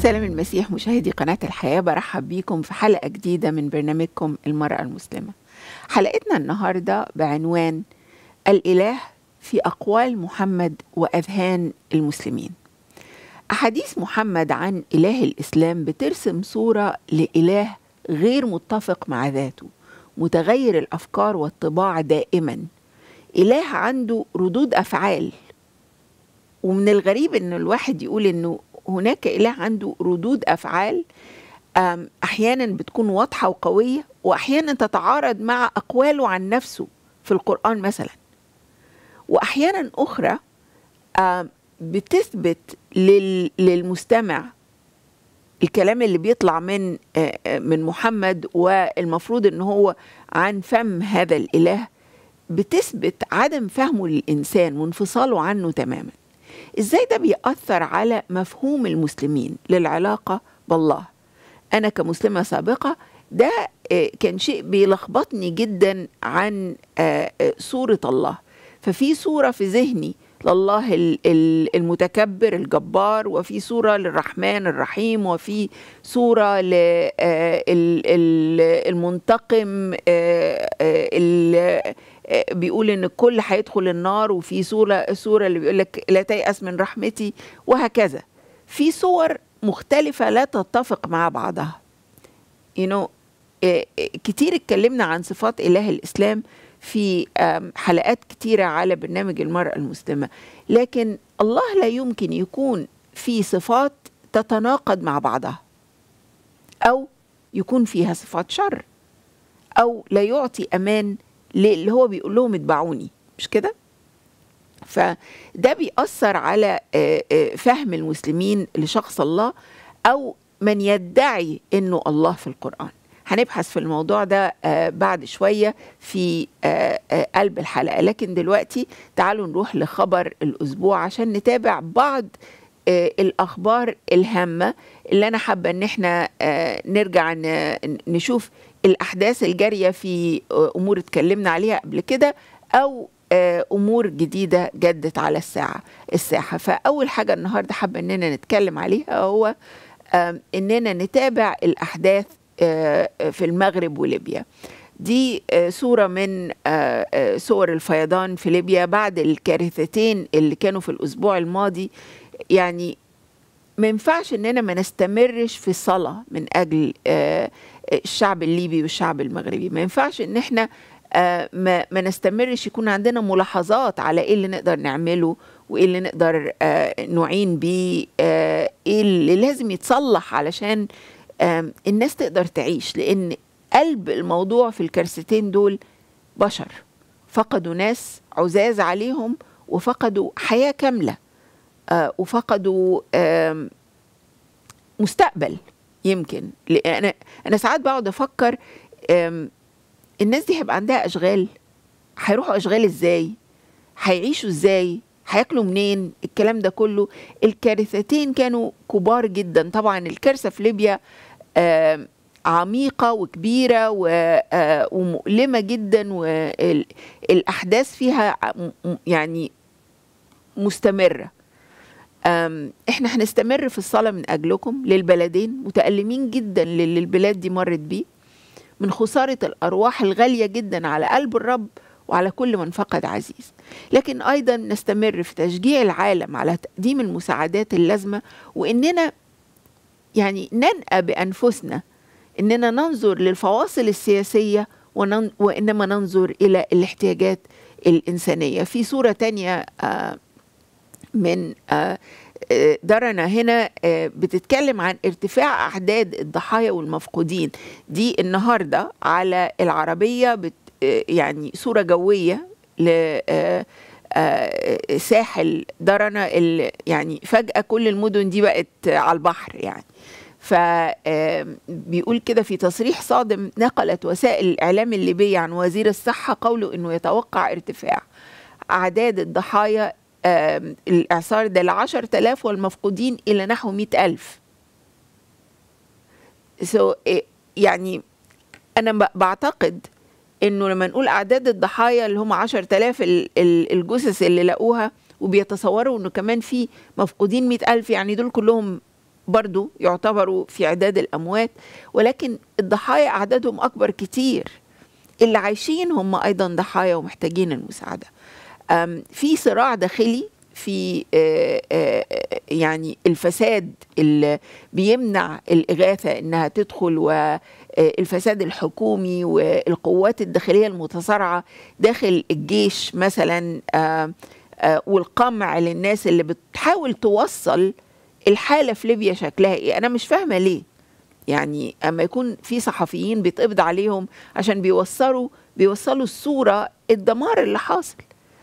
سلام المسيح مشاهدي قناة الحياة برحب بيكم في حلقة جديدة من برنامجكم المرأة المسلمة حلقتنا النهاردة بعنوان الإله في أقوال محمد وأذهان المسلمين أحاديث محمد عن إله الإسلام بترسم صورة لإله غير متفق مع ذاته متغير الأفكار والطباع دائما إله عنده ردود أفعال ومن الغريب أن الواحد يقول أنه هناك إله عنده ردود أفعال أحيانا بتكون واضحة وقوية وأحيانا تتعارض مع أقواله عن نفسه في القرآن مثلا وأحيانا أخرى بتثبت للمستمع الكلام اللي بيطلع من من محمد والمفروض ان هو عن فم هذا الاله بتثبت عدم فهمه للانسان وانفصاله عنه تماما ازاي ده بيأثر على مفهوم المسلمين للعلاقة بالله انا كمسلمة سابقة ده كان شيء بيلخبطني جدا عن صورة الله ففي صورة في ذهني لله المتكبر الجبار وفي صورة للرحمن الرحيم وفي صورة للمنتقم بيقول ان الكل هيدخل النار وفي صورة صورة اللي بيقول لك لا تيأس من رحمتي وهكذا في صور مختلفة لا تتفق مع بعضها you know, كتير اتكلمنا عن صفات إله الإسلام في حلقات كتيرة على برنامج المرأة المسلمة لكن الله لا يمكن يكون في صفات تتناقض مع بعضها أو يكون فيها صفات شر أو لا يعطي أمان اللي هو بيقول لهم اتبعوني مش كده؟ فده بيأثر على فهم المسلمين لشخص الله أو من يدعي أنه الله في القرآن هنبحث في الموضوع ده بعد شوية في قلب الحلقة لكن دلوقتي تعالوا نروح لخبر الأسبوع عشان نتابع بعض الأخبار الهامة اللي أنا حابة أن احنا نرجع نشوف الأحداث الجارية في أمور اتكلمنا عليها قبل كده أو امور جديده جدت على الساعه الساحه فاول حاجه النهارده حابه اننا نتكلم عليها هو اننا نتابع الاحداث في المغرب وليبيا دي صورة من صور الفيضان في ليبيا بعد الكارثتين اللي كانوا في الأسبوع الماضي يعني ما ينفعش اننا ما نستمرش في الصلاة من أجل الشعب الليبي والشعب المغربي ما ينفعش ان احنا ما, ما نستمرش يكون عندنا ملاحظات على ايه اللي نقدر نعمله وايه اللي نقدر نعين بيه ايه اللي لازم يتصلح علشان الناس تقدر تعيش لان قلب الموضوع في الكارثتين دول بشر فقدوا ناس عزاز عليهم وفقدوا حياة كاملة وفقدوا مستقبل يمكن انا انا ساعات بقعد افكر الناس دي هيبقى عندها اشغال هيروحوا اشغال ازاي هيعيشوا ازاي هياكلوا منين الكلام ده كله الكارثتين كانوا كبار جدا طبعا الكارثه في ليبيا آه عميقه وكبيره آه ومؤلمه جدا والاحداث فيها يعني مستمره احنا هنستمر في الصلاه من اجلكم للبلدين متالمين جدا للي البلاد دي مرت بيه من خساره الارواح الغاليه جدا على قلب الرب وعلى كل من فقد عزيز لكن ايضا نستمر في تشجيع العالم على تقديم المساعدات اللازمه واننا يعني ننأى بانفسنا اننا ننظر للفواصل السياسيه ونن وانما ننظر الى الاحتياجات الانسانيه في صوره تانية آه من آه درنا هنا بتتكلم عن ارتفاع اعداد الضحايا والمفقودين دي النهارده على العربيه بت يعني صوره جويه لساحل درنا يعني فجاه كل المدن دي بقت على البحر يعني فبيقول كده في تصريح صادم نقلت وسائل الإعلام الليبية عن وزير الصحة قوله أنه يتوقع ارتفاع أعداد الضحايا الإعصار ده لعشر تلاف والمفقودين إلى نحو مئة ألف so, يعني أنا بعتقد انه لما نقول اعداد الضحايا اللي هم 10000 الجثث اللي لقوها وبيتصوروا انه كمان في مفقودين مئة ألف يعني دول كلهم برضو يعتبروا في عداد الأموات ولكن الضحايا أعدادهم أكبر كتير اللي عايشين هم أيضا ضحايا ومحتاجين المساعدة أم، في صراع داخلي في آه، آه، يعني الفساد اللي بيمنع الإغاثة إنها تدخل والفساد الحكومي والقوات الداخلية المتصارعة داخل الجيش مثلا آه، آه، والقمع للناس اللي بتحاول توصل الحالة في ليبيا شكلها إيه أنا مش فاهمة ليه يعني اما يكون في صحفيين بيتقبض عليهم عشان بيوصلوا بيوصلوا الصوره الدمار اللي حاصل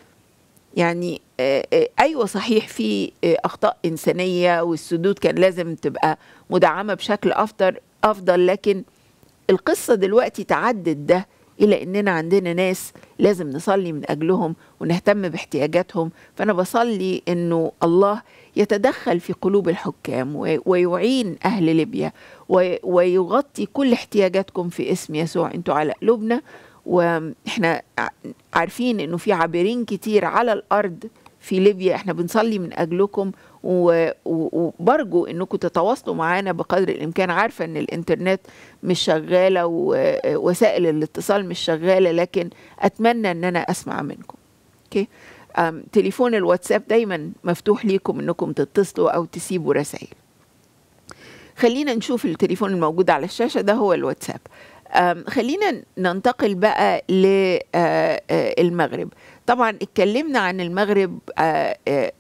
يعني آه، آه، ايوه صحيح في آه، اخطاء انسانيه والسدود كان لازم تبقى مدعمه بشكل افضل افضل لكن القصه دلوقتي تعدت ده الى اننا عندنا ناس لازم نصلي من اجلهم ونهتم باحتياجاتهم فانا بصلي انه الله يتدخل في قلوب الحكام و- ويعين اهل ليبيا و- ويغطي كل احتياجاتكم في اسم يسوع انتوا على قلوبنا واحنا ع- عارفين انه في عابرين كتير على الارض في ليبيا احنا بنصلي من اجلكم و- و- وبرجو انكم تتواصلوا معانا بقدر الامكان عارفه ان الانترنت مش شغاله ووسائل الاتصال مش شغاله لكن اتمنى ان انا اسمع منكم اوكي أم، تليفون الواتساب دايما مفتوح ليكم انكم تتصلوا او تسيبوا رسائل خلينا نشوف التليفون الموجود على الشاشة ده هو الواتساب أم، خلينا ننتقل بقى للمغرب طبعا اتكلمنا عن المغرب آه، آه،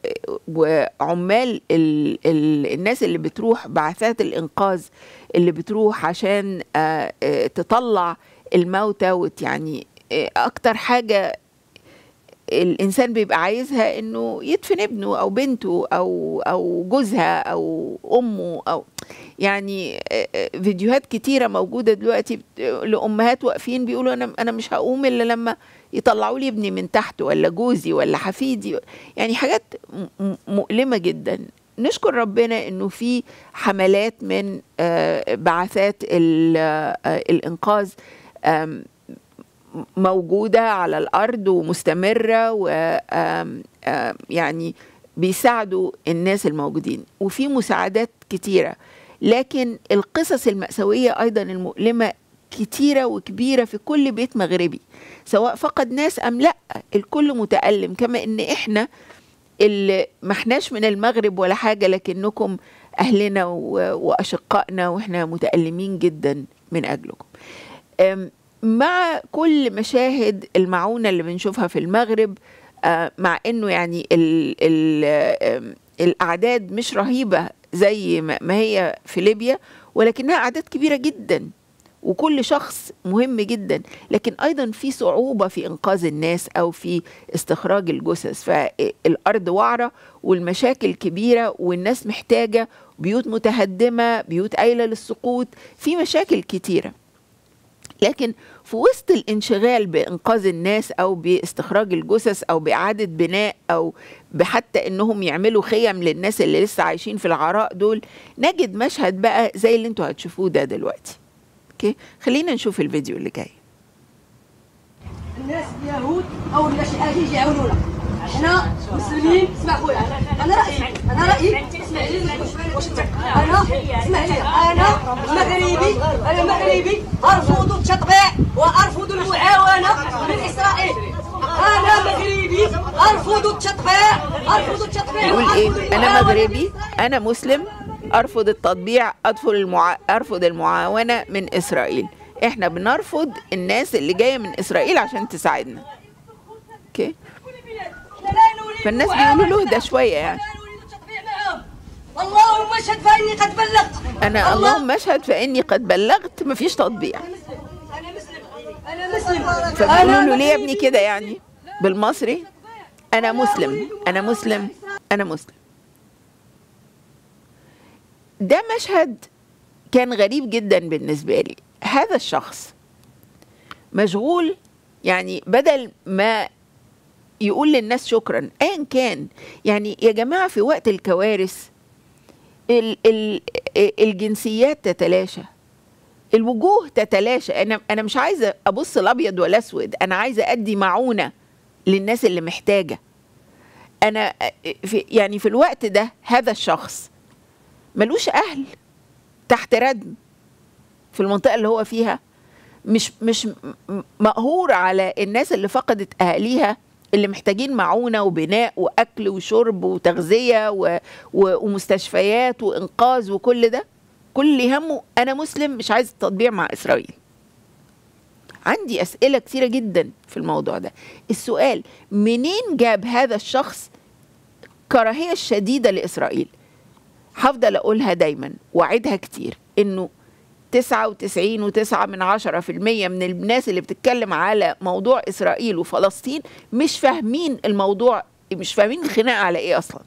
وعمال ال- ال- الناس اللي بتروح بعثات الإنقاذ اللي بتروح عشان آه، آه، تطلع الموتى وت- يعني آه، أكتر حاجة الانسان بيبقى عايزها انه يدفن ابنه او بنته او او جوزها او امه او يعني آه، آه، فيديوهات كتيره موجوده دلوقتي بت- لامهات واقفين بيقولوا انا انا مش هقوم الا لما يطلعوا لي ابني من تحت ولا جوزي ولا حفيدي يعني حاجات م- م- مؤلمه جدا نشكر ربنا انه في حملات من آه، بعثات ال- آه، الانقاذ آم، موجودة على الأرض ومستمرة و آم، آم، يعني بيساعدوا الناس الموجودين وفي مساعدات كتيرة لكن القصص المأساوية أيضا المؤلمة كتيرة وكبيرة في كل بيت مغربي سواء فقد ناس أم لا الكل متألم كما إن إحنا اللي ما احناش من المغرب ولا حاجة لكنكم أهلنا و- وأشقائنا وإحنا متألمين جدا من أجلكم أم، مع كل مشاهد المعونة اللي بنشوفها في المغرب آه، مع انه يعني ال ال آم، الاعداد مش رهيبة زي ما ما هي في ليبيا ولكنها اعداد كبيرة جدا وكل شخص مهم جدا لكن ايضا في صعوبة في انقاذ الناس او في استخراج الجثث فالارض وعرة والمشاكل كبيرة والناس محتاجة بيوت متهدمة بيوت قايلة للسقوط في مشاكل كتيره لكن في وسط الانشغال بانقاذ الناس او باستخراج الجثث او باعاده بناء او بحتى انهم يعملوا خيم للناس اللي لسه عايشين في العراء دول نجد مشهد بقى زي اللي انتوا هتشوفوه ده دلوقتي اوكي خلينا نشوف الفيديو اللي جاي الناس اليهود او الناس اجي يجي يعاونونا احنا مسلمين اسمع خويا انا رايي انا رايي اسمع لي واش انت انا اسمع لي انا مغربي انا مغربي ارفض التطبيع وارفض المعاونه من اسرائيل انا مغربي ارفض التطبيع ارفض التطبيع يقول وأرفض ايه انا المعاونة من مغربي إسرائيل. انا مسلم ارفض التطبيع ارفض المعا... ارفض المعاونه من اسرائيل احنا بنرفض الناس اللي جايه من اسرائيل عشان تساعدنا اوكي إحنا لا نريد فالناس معاونة. بيقولوا له ده شوية يعني. لا نريد التطبيع معهم. اللهم اشهد فاني قد بلغت انا الله- اللهم اشهد فاني قد بلغت مفيش تطبيع انا مسلم انا مسلم فبيقولوا له ليه يا ابني مغربي. كده يعني بالمصري انا مسلم انا مسلم انا مسلم ده مشهد كان غريب جدا بالنسبه لي هذا الشخص مشغول يعني بدل ما يقول للناس شكرا ايا كان يعني يا جماعه في وقت الكوارث ال ال الجنسيات تتلاشى الوجوه تتلاشى انا انا مش عايزه ابص الابيض ولا اسود انا عايزه ادي معونه للناس اللي محتاجه انا في يعني في الوقت ده هذا الشخص ملوش اهل تحت ردم في المنطقه اللي هو فيها مش مش م- مقهور على الناس اللي فقدت اهاليها اللي محتاجين معونه وبناء واكل وشرب وتغذيه و... و... ومستشفيات وانقاذ وكل ده كل اللي يهمه انا مسلم مش عايز التطبيع مع اسرائيل عندي اسئله كثيره جدا في الموضوع ده السؤال منين جاب هذا الشخص كراهيه شديده لاسرائيل هفضل اقولها دايما واعدها كتير انه 99 وتسعة من عشرة في المية من الناس اللي بتتكلم على موضوع إسرائيل وفلسطين مش فاهمين الموضوع مش فاهمين الخناقة على إيه أصلا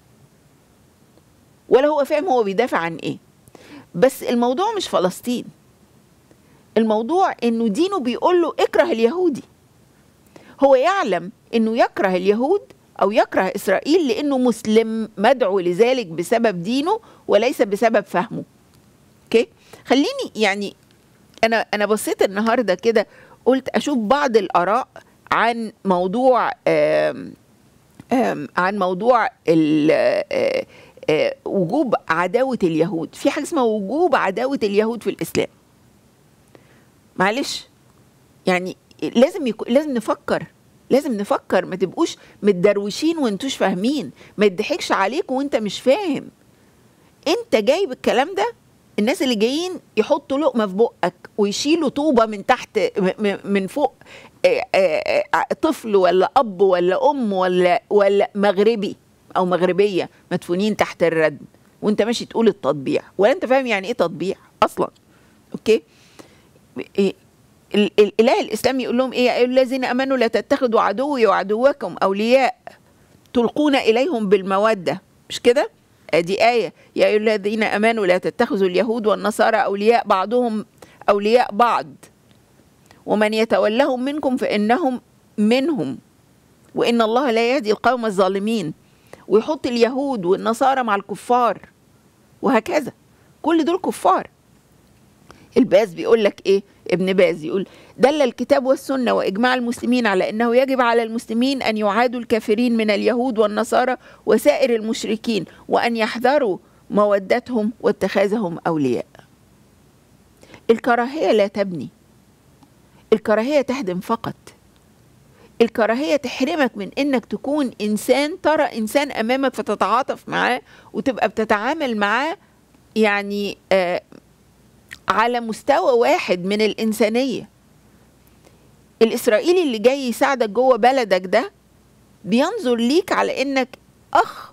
ولا هو فاهم هو بيدافع عن إيه بس الموضوع مش فلسطين الموضوع إنه دينه بيقول له اكره اليهودي هو يعلم إنه يكره اليهود أو يكره إسرائيل لأنه مسلم مدعو لذلك بسبب دينه وليس بسبب فهمه اوكي خليني يعني انا انا بصيت النهارده كده قلت اشوف بعض الاراء عن موضوع آم آم عن موضوع ال- آه، آه، وجوب عداوه اليهود في حاجه اسمها وجوب عداوه اليهود في الاسلام معلش يعني لازم يكون لازم نفكر لازم نفكر ما تبقوش متدروشين وانتوش فاهمين ما يضحكش عليك وانت مش فاهم انت جايب الكلام ده الناس اللي جايين يحطوا لقمه في بقك ويشيلوا طوبه من تحت م- م- من فوق آه، آه، آه، طفل ولا اب ولا ام ولا ولا مغربي او مغربيه مدفونين تحت الردم وانت ماشي تقول التطبيع ولا انت فاهم يعني ايه تطبيع اصلا اوكي إيه ال- ال- الاله الاسلامي يقول لهم ايه يا ايها الذين امنوا لا تتخذوا عدوي وعدوكم اولياء تلقون اليهم بالموده مش كده ادي ايه يا ايها الذين امنوا لا تتخذوا اليهود والنصارى اولياء بعضهم اولياء بعض ومن يتولهم منكم فانهم منهم وان الله لا يهدي القوم الظالمين ويحط اليهود والنصارى مع الكفار وهكذا كل دول كفار الباز بيقول لك ايه ابن باز يقول دل الكتاب والسنه واجماع المسلمين على انه يجب على المسلمين ان يعادوا الكافرين من اليهود والنصارى وسائر المشركين وان يحذروا مودتهم واتخاذهم اولياء الكراهيه لا تبني الكراهيه تهدم فقط الكراهيه تحرمك من انك تكون انسان ترى انسان امامك فتتعاطف معاه وتبقى بتتعامل معاه يعني آه على مستوى واحد من الإنسانية الإسرائيلي اللي جاي يساعدك جوه بلدك ده بينظر ليك على إنك أخ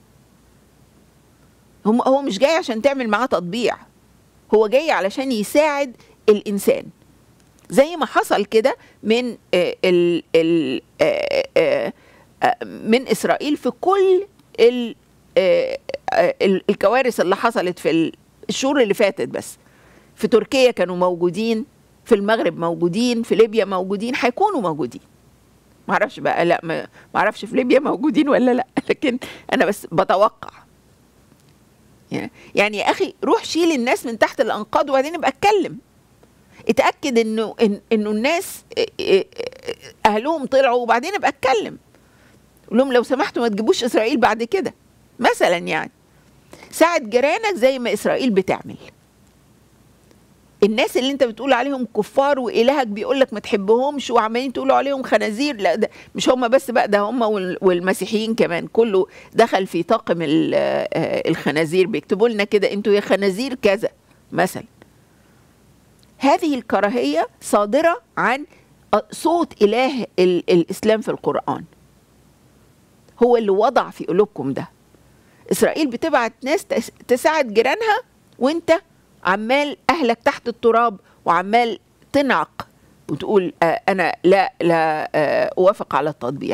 هم هو مش جاي عشان تعمل معاه تطبيع هو جاي علشان يساعد الإنسان زي ما حصل كده من آه، ال ال آه، آه، آه، من إسرائيل في كل ال آه، آه، ال- الكوارث اللي حصلت في الشهور اللي فاتت بس في تركيا كانوا موجودين في المغرب موجودين في ليبيا موجودين هيكونوا موجودين ما اعرفش بقى لا ما ما اعرفش في ليبيا موجودين ولا لا لكن انا بس بتوقع يعني- يعني يا اخي روح شيل الناس من تحت الانقاض وبعدين ابقى اتكلم اتاكد انه إن انه الناس اه- اه- اهلهم طلعوا وبعدين ابقى اتكلم قول لهم لو سمحتوا ما تجيبوش اسرائيل بعد كده مثلا يعني ساعد جيرانك زي ما اسرائيل بتعمل الناس اللي انت بتقول عليهم كفار والهك بيقول لك ما تحبهمش وعمالين تقولوا عليهم خنازير لا ده مش هم بس بقى ده هم وال- والمسيحيين كمان كله دخل في طاقم ال- آه، الخنازير بيكتبوا لنا كده انتوا يا خنازير كذا مثلا هذه الكراهيه صادره عن صوت اله ال- الاسلام في القران هو اللي وضع في قلوبكم ده اسرائيل بتبعت ناس تس- تساعد جيرانها وانت عمال اهلك تحت التراب وعمال تنعق وتقول آه انا لا لا آه اوافق على التطبيع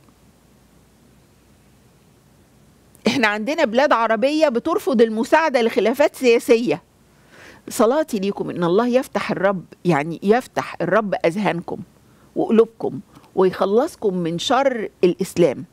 احنا عندنا بلاد عربيه بترفض المساعده لخلافات سياسيه صلاتي ليكم ان الله يفتح الرب يعني يفتح الرب اذهانكم وقلوبكم ويخلصكم من شر الاسلام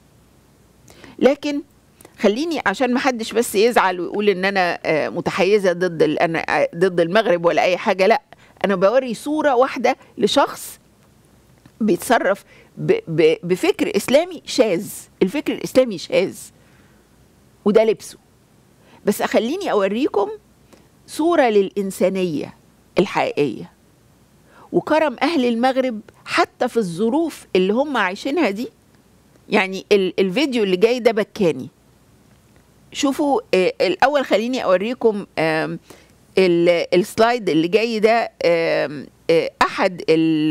لكن خليني عشان ما حدش بس يزعل ويقول ان انا آه، متحيزه ضد ال- انا آه، ضد المغرب ولا اي حاجه لا انا بوري صوره واحده لشخص بيتصرف ب- ب- بفكر اسلامي شاذ الفكر الاسلامي شاذ وده لبسه بس خليني اوريكم صوره للانسانيه الحقيقيه وكرم اهل المغرب حتى في الظروف اللي هم عايشينها دي يعني ال- الفيديو اللي جاي ده بكاني شوفوا آه، الاول خليني اوريكم آم، ال- السلايد اللي جاي ده آم، آه، احد ال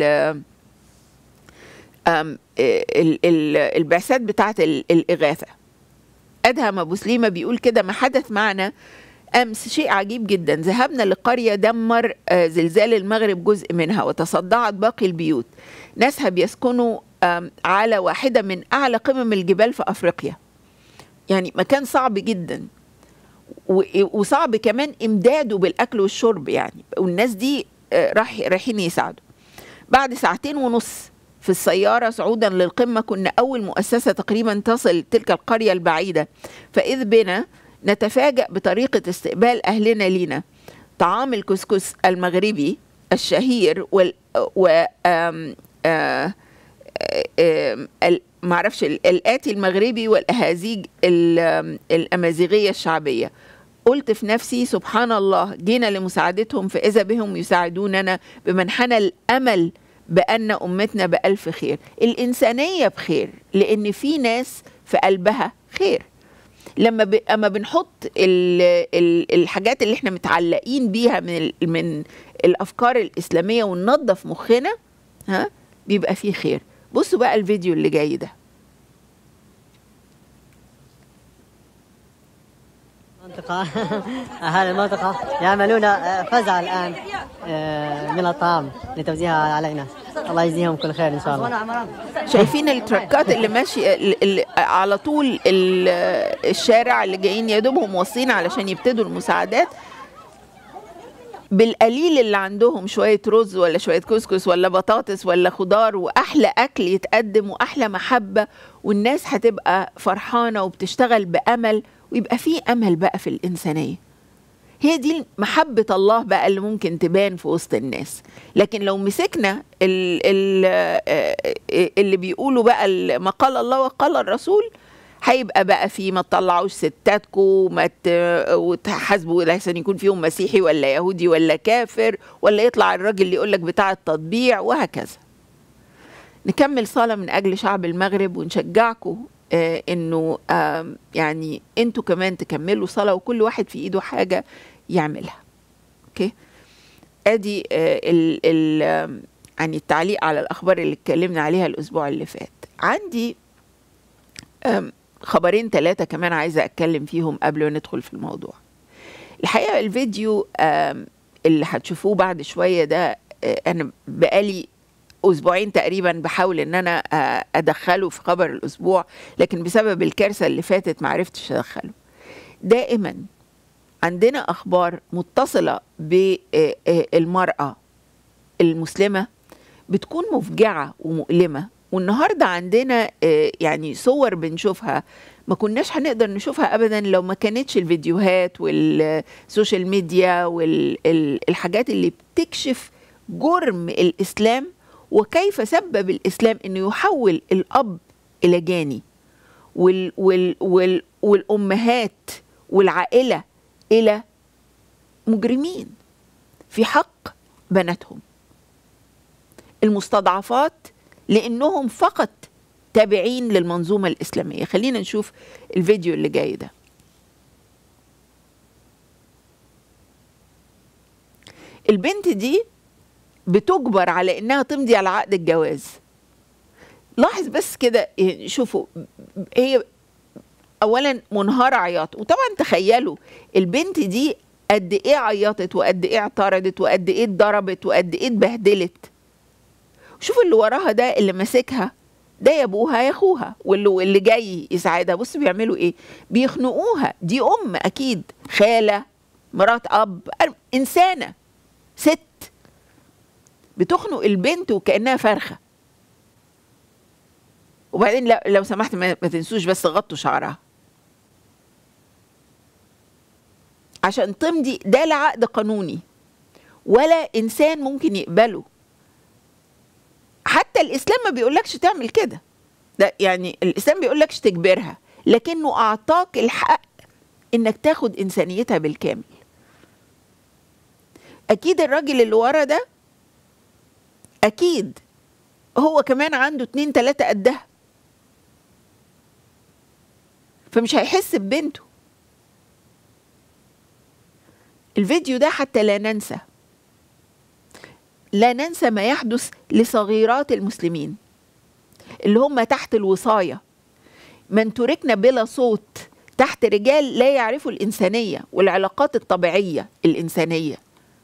آم، آه، ال- ال- البعثات بتاعه ال- الاغاثه ادهم ابو سليمه بيقول كده ما حدث معنا امس شيء عجيب جدا ذهبنا لقريه دمر آه، زلزال المغرب جزء منها وتصدعت باقي البيوت ناسها بيسكنوا آم، على واحده من اعلى قمم الجبال في افريقيا يعني مكان صعب جدا و- وصعب كمان امداده بالاكل والشرب يعني والناس دي آه، راح رايحين يساعدوا بعد ساعتين ونص في السيارة صعودا للقمة كنا أول مؤسسة تقريبا تصل تلك القرية البعيدة فإذ بنا نتفاجأ بطريقة استقبال أهلنا لينا طعام الكسكس المغربي الشهير وال و آم آه آم، ال- معرفش ال- الآتي المغربي والأهازيج ال- آم، الأمازيغية الشعبية قلت في نفسي سبحان الله جينا لمساعدتهم فإذا بهم يساعدوننا بمنحنى الأمل بأن أمتنا بألف خير الإنسانية بخير لأن في ناس في قلبها خير لما ب... اما بنحط ال... ال... الحاجات اللي احنا متعلقين بيها من ال... من الافكار الاسلاميه وننظف مخنا ها بيبقى فيه خير بصوا بقى الفيديو اللي جاي ده منطقة أهل المنطقة يعملون آه، فزع الآن آه، من الطعام لتوزيعها علينا الله يجزيهم كل خير إن شاء الله شايفين التركات اللي ماشي ال- ال- على طول ال- الشارع اللي جايين يا دوبهم واصلين علشان يبتدوا المساعدات بالقليل اللي عندهم شوية رز ولا شوية كسكس ولا بطاطس ولا خضار وأحلى أكل يتقدم وأحلى محبة والناس هتبقى فرحانة وبتشتغل بأمل ويبقى في أمل بقى في الإنسانية هي دي محبة الله بقى اللي ممكن تبان في وسط الناس لكن لو مسكنا ال ال آه، اللي بيقولوا بقى ال- ما قال الله وقال الرسول هيبقى بقى في ما تطلعوش ستاتكم وما ت- وتحاسبوا لحسن يكون فيهم مسيحي ولا يهودي ولا كافر ولا يطلع الراجل اللي يقولك بتاع التطبيع وهكذا نكمل صلاة من أجل شعب المغرب ونشجعكم آه إنه آه يعني أنتوا كمان تكملوا صلاة وكل واحد في إيده حاجة يعملها أوكي أدي آه ال ال آم، يعني التعليق على الأخبار اللي اتكلمنا عليها الأسبوع اللي فات عندي آم، خبرين ثلاثة كمان عايزة أتكلم فيهم قبل ما ندخل في الموضوع الحقيقة الفيديو آم، اللي هتشوفوه بعد شوية ده آه، أنا بقالي اسبوعين تقريبا بحاول ان انا آه، ادخله في خبر الاسبوع لكن بسبب الكارثه اللي فاتت ما عرفتش ادخله دائما عندنا اخبار متصله بالمراه المسلمه بتكون مفجعه ومؤلمه والنهارده عندنا آه، يعني صور بنشوفها ما كناش هنقدر نشوفها ابدا لو ما كانتش الفيديوهات والسوشيال ميديا والحاجات اللي بتكشف جرم الاسلام وكيف سبب الاسلام انه يحول الاب الى جاني وال وال وال والامهات والعائله الى مجرمين في حق بناتهم المستضعفات لانهم فقط تابعين للمنظومه الاسلاميه خلينا نشوف الفيديو اللي جاي ده البنت دي بتجبر على انها تمضي على عقد الجواز لاحظ بس كده يعني شوفوا هي اولا منهاره عياط وطبعا تخيلوا البنت دي قد ايه عيطت وقد ايه اعترضت وقد ايه اتضربت وقد ايه اتبهدلت شوفوا اللي وراها ده اللي ماسكها ده يا ابوها يا اخوها واللي اللي جاي يساعدها بص بيعملوا ايه بيخنقوها دي ام اكيد خاله مرات اب انسانه ست بتخنق البنت وكانها فرخه وبعدين لا- لو سمحت ما ما تنسوش بس غطوا شعرها عشان تمضي ده لا عقد قانوني ولا انسان ممكن يقبله حتى الاسلام ما بيقولكش تعمل كده ده يعني الاسلام بيقولكش تجبرها لكنه اعطاك الحق انك تاخد انسانيتها بالكامل اكيد الراجل اللي ورا ده اكيد هو كمان عنده اتنين تلاتة قدها فمش هيحس ببنته الفيديو ده حتى لا ننسى لا ننسى ما يحدث لصغيرات المسلمين اللي هم تحت الوصاية من تركنا بلا صوت تحت رجال لا يعرفوا الإنسانية والعلاقات الطبيعية الإنسانية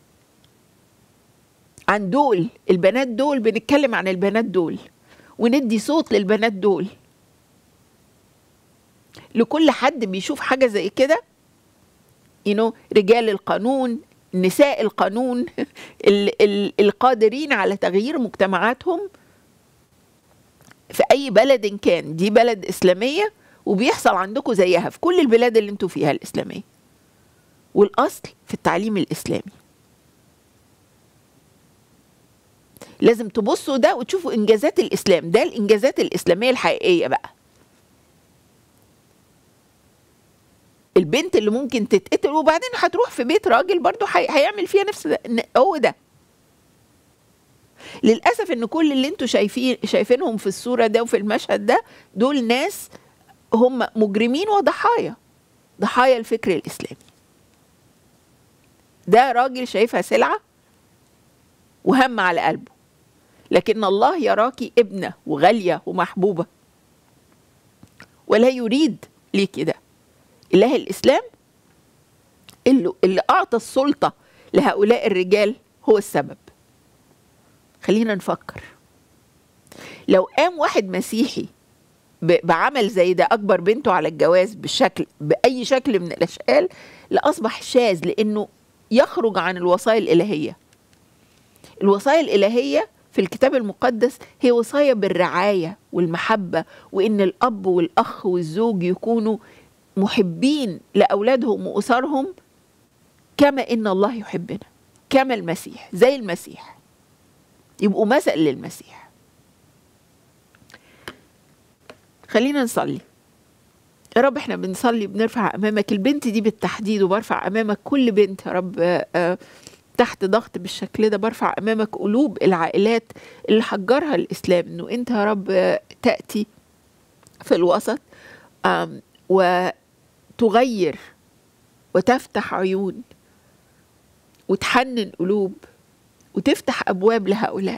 عن دول البنات دول بنتكلم عن البنات دول وندي صوت للبنات دول لكل حد بيشوف حاجة زي كده you know, رجال القانون نساء القانون ال- ال- القادرين على تغيير مجتمعاتهم في أي بلد كان دي بلد إسلامية وبيحصل عندكم زيها في كل البلاد اللي انتوا فيها الإسلامية والأصل في التعليم الإسلامي لازم تبصوا ده وتشوفوا إنجازات الإسلام ده الإنجازات الإسلامية الحقيقية بقى البنت اللي ممكن تتقتل وبعدين هتروح في بيت راجل برضه هي- هيعمل فيها نفس ده ن- هو ده للاسف ان كل اللي انتوا شايفين شايفينهم في الصوره ده وفي المشهد ده دول ناس هم مجرمين وضحايا ضحايا الفكر الاسلامي ده راجل شايفها سلعه وهم على قلبه لكن الله يراك ابنه وغاليه ومحبوبه ولا يريد ليك ده إله الإسلام اللي, اللي أعطى السلطة لهؤلاء الرجال هو السبب خلينا نفكر لو قام واحد مسيحي ب- بعمل زي ده أكبر بنته على الجواز بشكل بأي شكل من الأشكال لأصبح شاذ لأنه يخرج عن الوصايا الإلهية الوصايا الإلهية في الكتاب المقدس هي وصايا بالرعاية والمحبة وإن الأب والأخ والزوج يكونوا محبين لأولادهم وأسرهم كما إن الله يحبنا كما المسيح زي المسيح يبقوا مثل للمسيح خلينا نصلي يا رب احنا بنصلي بنرفع امامك البنت دي بالتحديد وبرفع امامك كل بنت يا رب آه، آه، تحت ضغط بالشكل ده برفع امامك قلوب العائلات اللي حجرها الاسلام انه انت يا رب آه، تاتي في الوسط آم، وتغير وتفتح عيون وتحنن قلوب وتفتح ابواب لهؤلاء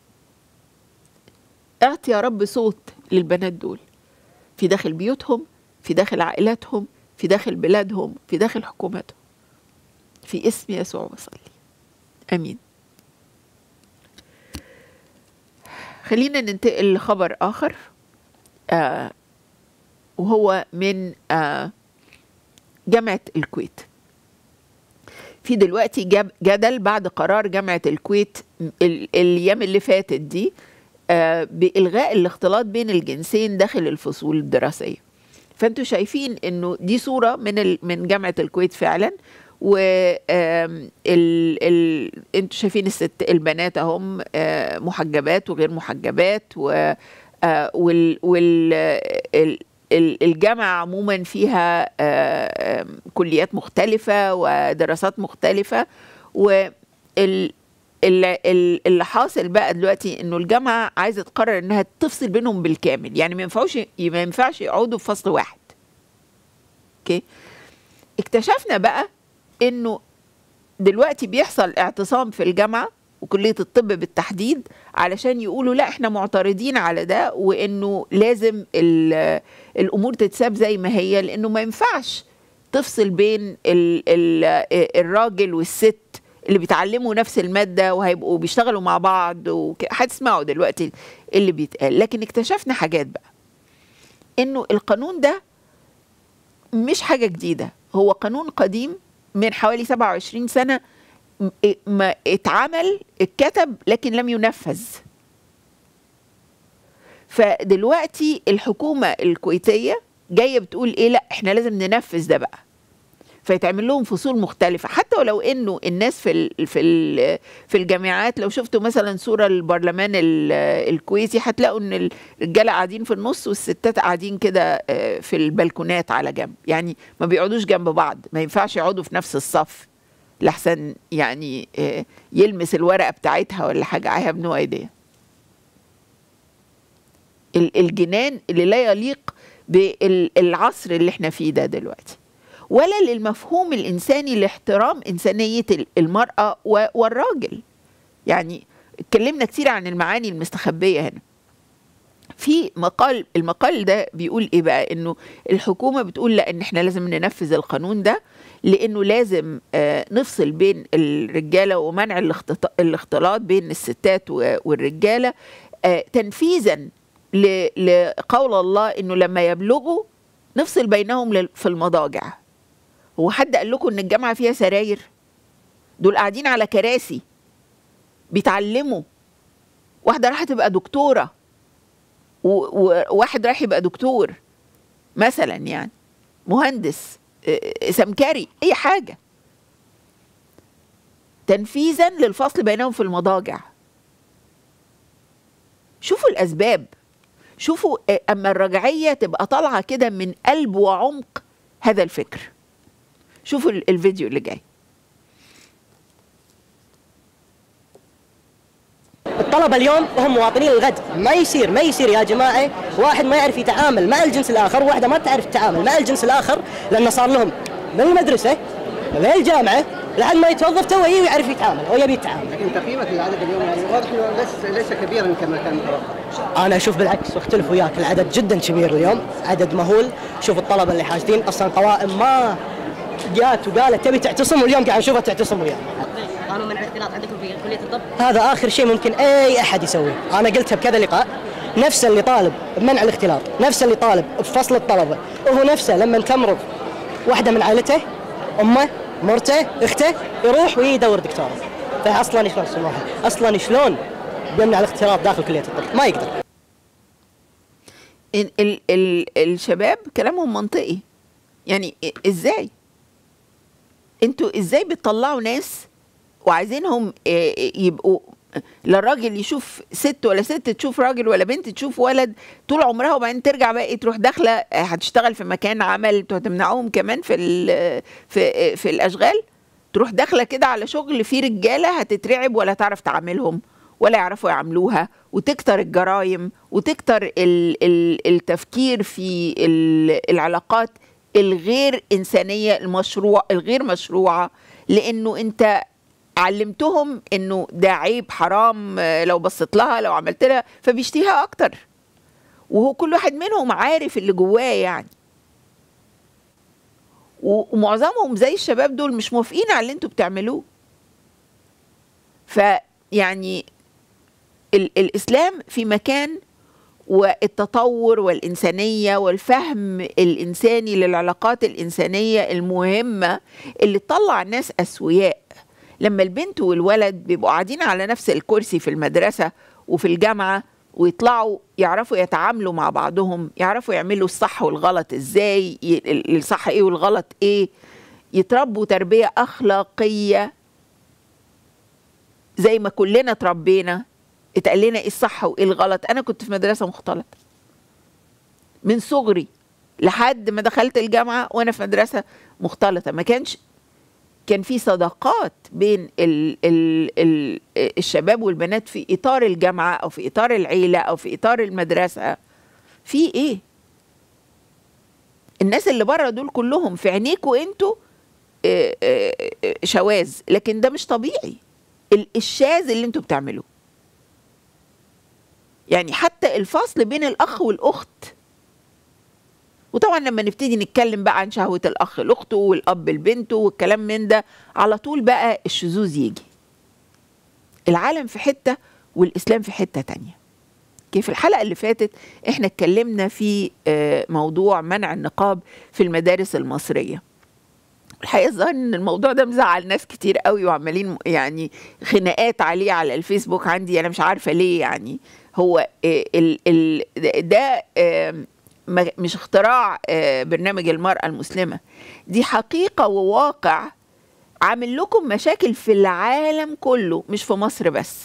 اعطي يا رب صوت للبنات دول في داخل بيوتهم في داخل عائلاتهم في داخل بلادهم في داخل حكوماتهم في اسم يسوع وصلي امين خلينا ننتقل لخبر اخر آه وهو من آه جامعه الكويت في دلوقتي جاب جدل بعد قرار جامعه الكويت ال- الايام اللي فاتت دي آه، بإلغاء الاختلاط بين الجنسين داخل الفصول الدراسية فانتوا شايفين انه دي صورة من ال... من جامعة الكويت فعلا و آم، ال... ال... انتوا شايفين الست البنات هم آه، محجبات وغير محجبات و آه، وال... وال... ال... ال- الجامعة عموما فيها آه، آم، كليات مختلفة ودراسات مختلفة وال اللي, اللي حاصل بقى دلوقتي انه الجامعه عايزه تقرر انها تفصل بينهم بالكامل يعني ما ينفعوش ما ينفعش يقعدوا في فصل واحد اوكي اكتشفنا بقى انه دلوقتي بيحصل اعتصام في الجامعه وكليه الطب بالتحديد علشان يقولوا لا احنا معترضين على ده وانه لازم ال- الامور تتساب زي ما هي لانه ما ينفعش تفصل بين ال ال الراجل والست اللي بيتعلموا نفس المادة وهيبقوا بيشتغلوا مع بعض وك- هتسمعوا دلوقتي اللي بيتقال لكن اكتشفنا حاجات بقى انه القانون ده مش حاجة جديدة هو قانون قديم من حوالي 27 سنة م- ما اتعمل اتكتب لكن لم ينفذ فدلوقتي الحكومة الكويتية جاية بتقول ايه لا احنا لازم ننفذ ده بقى فيتعمل لهم فصول مختلفه حتى ولو انه الناس في ال في ال في الجامعات لو شفتوا مثلا صوره البرلمان ال- الكويتي هتلاقوا ان الرجاله قاعدين في النص والستات قاعدين كده آه، في البلكونات على جنب يعني ما بيقعدوش جنب بعض ما ينفعش يقعدوا في نفس الصف لحسن يعني آه، يلمس الورقه بتاعتها ولا حاجه I have no idea ال- الجنان اللي لا يليق بالعصر اللي احنا فيه ده دلوقتي ولا للمفهوم الانساني لاحترام انسانيه ال- المراه و- والراجل يعني اتكلمنا كتير عن المعاني المستخبيه هنا في مقال المقال ده بيقول ايه بقى انه الحكومه بتقول لا ان احنا لازم ننفذ القانون ده لانه لازم آه، نفصل بين الرجاله ومنع الاختط- الاختلاط بين الستات و- والرجاله آه، تنفيذا ل- لقول الله انه لما يبلغوا نفصل بينهم لل- في المضاجع هو حد قال لكم ان الجامعه فيها سراير دول قاعدين على كراسي بيتعلموا واحده راح تبقى دكتوره و- وواحد رايح يبقى دكتور مثلا يعني مهندس آه، سمكري اي حاجه تنفيذا للفصل بينهم في المضاجع شوفوا الاسباب شوفوا آه، اما الرجعيه تبقى طالعه كده من قلب وعمق هذا الفكر شوفوا ال- الفيديو اللي جاي الطلبه اليوم هم مواطنين الغد ما يصير ما يصير يا جماعه واحد ما يعرف يتعامل مع الجنس الاخر وواحده ما تعرف تتعامل مع الجنس الاخر لانه صار لهم من المدرسه للجامعه لحد ما يتوظف تو يعرف يتعامل او يبي يتعامل لكن تقييمك للعدد اليوم يعني واضح انه ليس ليس كبيرا كما كان متوقع انا اشوف بالعكس واختلف وياك العدد جدا كبير اليوم عدد مهول شوف الطلبه اللي حاجزين اصلا قوائم ما جات وقالت تبي تعتصم واليوم قاعد نشوفها تعتصم ويانا قانون منع الاختلاط عندكم في كليه الطب هذا اخر شيء ممكن اي احد يسويه انا قلتها بكذا لقاء نفس اللي طالب بمنع الاختلاط نفس اللي طالب بفصل الطلبه وهو نفسه لما تمرض واحده من عائلته امه مرته اخته يروح ويدور دكتوره فاصلا شلون سموها اصلا شلون بيمنع الاختلاط داخل كليه الطب ما يقدر ال ال ال الشباب كلامهم منطقي يعني إ- ازاي انتوا ازاي بتطلعوا ناس وعايزينهم آه، يبقوا لا الراجل يشوف ست ولا ست تشوف راجل ولا بنت تشوف ولد طول عمرها وبعدين ترجع بقى إيه، تروح داخله آه، هتشتغل في مكان عمل انتوا هتمنعوهم كمان في ال- في آه، في الاشغال تروح داخله كده على شغل فيه رجاله هتترعب ولا تعرف تعاملهم ولا يعرفوا يعاملوها وتكتر الجرائم وتكتر ال ال التفكير في ال العلاقات الغير إنسانية المشروع الغير مشروعة لأنه أنت علمتهم انه ده عيب حرام آه، لو بصيت لها لو عملت لها فبيشتيها اكتر وهو كل واحد منهم عارف اللي جواه يعني و- ومعظمهم زي الشباب دول مش موافقين على اللي انتوا بتعملوه فيعني ال- الاسلام في مكان والتطور والإنسانية والفهم الإنساني للعلاقات الإنسانية المهمة اللي تطلع الناس أسوياء لما البنت والولد بيبقوا قاعدين على نفس الكرسي في المدرسة وفي الجامعة ويطلعوا يعرفوا يتعاملوا مع بعضهم يعرفوا يعملوا الصح والغلط ازاي ي- ال- الصح ايه والغلط ايه يتربوا تربية أخلاقية زي ما كلنا تربينا اتقال لنا ايه الصح وايه الغلط انا كنت في مدرسه مختلطه من صغري لحد ما دخلت الجامعه وانا في مدرسه مختلطه ما كانش كان في صداقات بين ال ال ال الشباب والبنات في اطار الجامعه او في اطار العيله او في اطار المدرسه في ايه الناس اللي بره دول كلهم في عينيكوا انتوا آه، آه، آه، شواذ لكن ده مش طبيعي ال- الشاذ اللي انتوا بتعملوه يعني حتى الفصل بين الاخ والاخت وطبعا لما نبتدي نتكلم بقى عن شهوة الأخ لأخته والأب لبنته والكلام من ده على طول بقى الشذوذ يجي العالم في حتة والإسلام في حتة تانية كيف الحلقة اللي فاتت احنا اتكلمنا في آه، موضوع منع النقاب في المدارس المصرية الحقيقة الظاهر ان الموضوع ده مزعل ناس كتير قوي وعمالين يعني خناقات عليه على الفيسبوك عندي انا مش عارفة ليه يعني هو آه، ال ال ده آه، ما- مش اختراع آه، برنامج المرأة المسلمة دي حقيقة وواقع عامل لكم مشاكل في العالم كله مش في مصر بس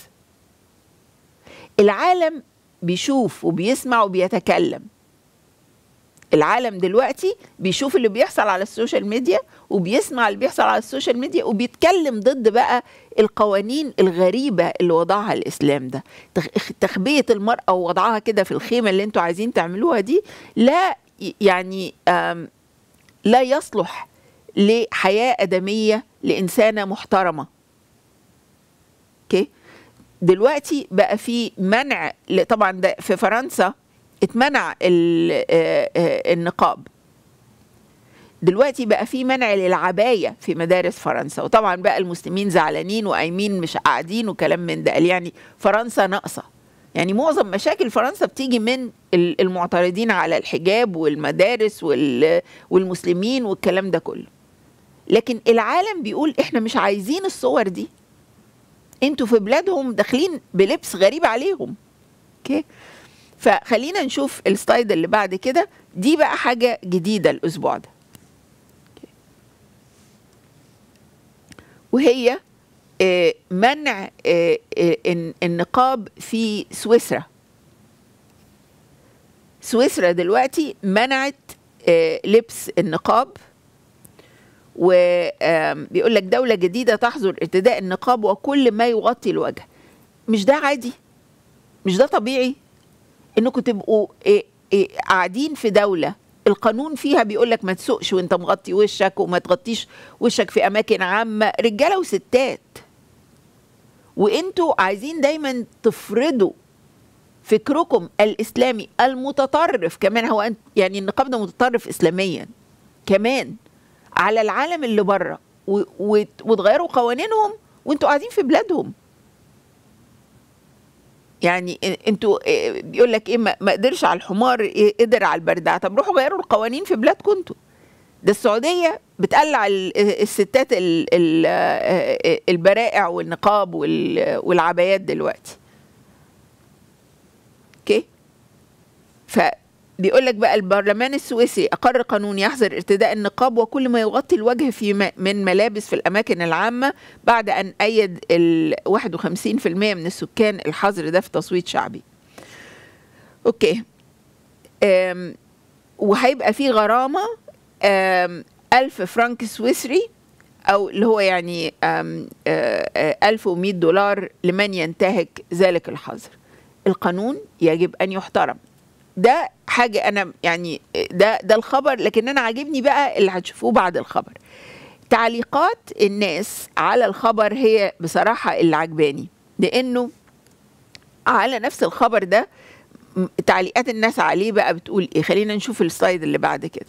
العالم بيشوف وبيسمع وبيتكلم العالم دلوقتي بيشوف اللي بيحصل على السوشيال ميديا وبيسمع اللي بيحصل على السوشيال ميديا وبيتكلم ضد بقى القوانين الغريبة اللي وضعها الإسلام ده تخ- تخبية المرأة ووضعها كده في الخيمة اللي انتوا عايزين تعملوها دي لا ي- يعني آم، لا يصلح لحياة أدمية لإنسانة محترمة اوكي دلوقتي بقى في منع ل- طبعا ده في فرنسا اتمنع ال- آه، آه، النقاب دلوقتي بقى في منع للعباية في مدارس فرنسا وطبعا بقى المسلمين زعلانين وقايمين مش قاعدين وكلام من ده قال يعني فرنسا ناقصة يعني معظم مشاكل فرنسا بتيجي من ال- المعترضين على الحجاب والمدارس وال- والمسلمين والكلام ده كله لكن العالم بيقول احنا مش عايزين الصور دي انتوا في بلادهم داخلين بلبس غريب عليهم اوكي فخلينا نشوف السلايد اللي بعد كده دي بقى حاجة جديدة الأسبوع ده أوكي. وهي آه، منع آه، آه، الن- النقاب في سويسرا سويسرا دلوقتي منعت آه، لبس النقاب وبيقول لك دولة جديدة تحظر ارتداء النقاب وكل ما يغطي الوجه مش ده عادي مش ده طبيعي انكم تبقوا إيه إيه قاعدين في دولة القانون فيها بيقول لك ما تسوقش وانت مغطي وشك وما تغطيش وشك في اماكن عامة رجالة وستات وانتوا عايزين دايما تفرضوا فكركم الاسلامي المتطرف كمان هو أنت يعني النقاب ده متطرف اسلاميا كمان على العالم اللي بره و- وت- وتغيروا قوانينهم وانتوا قاعدين في بلادهم يعني إ- انتوا إيه، بيقول لك ايه ما ما قدرش على الحمار إيه، قدر على البردعه طب روحوا غيروا القوانين في بلادكم انتوا ده السعوديه بتقلع ال- الستات ال- ال- آه، البرائع والنقاب وال- والعبايات دلوقتي اوكي فبيقول لك بقى البرلمان السويسري اقر قانون يحظر ارتداء النقاب وكل ما يغطي الوجه في م- من ملابس في الاماكن العامه بعد ان ايد ال 51% من السكان الحظر ده في تصويت شعبي. اوكي. أم وهيبقى في غرامه أم ألف فرنك سويسري او اللي هو يعني أم آه، آه، 1100 دولار لمن ينتهك ذلك الحظر. القانون يجب ان يحترم. ده حاجه انا يعني ده ده الخبر لكن انا عاجبني بقى اللي هتشوفوه بعد الخبر تعليقات الناس على الخبر هي بصراحه اللي عجباني لانه على نفس الخبر ده م- تعليقات الناس عليه بقى بتقول ايه خلينا نشوف السلايد اللي بعد كده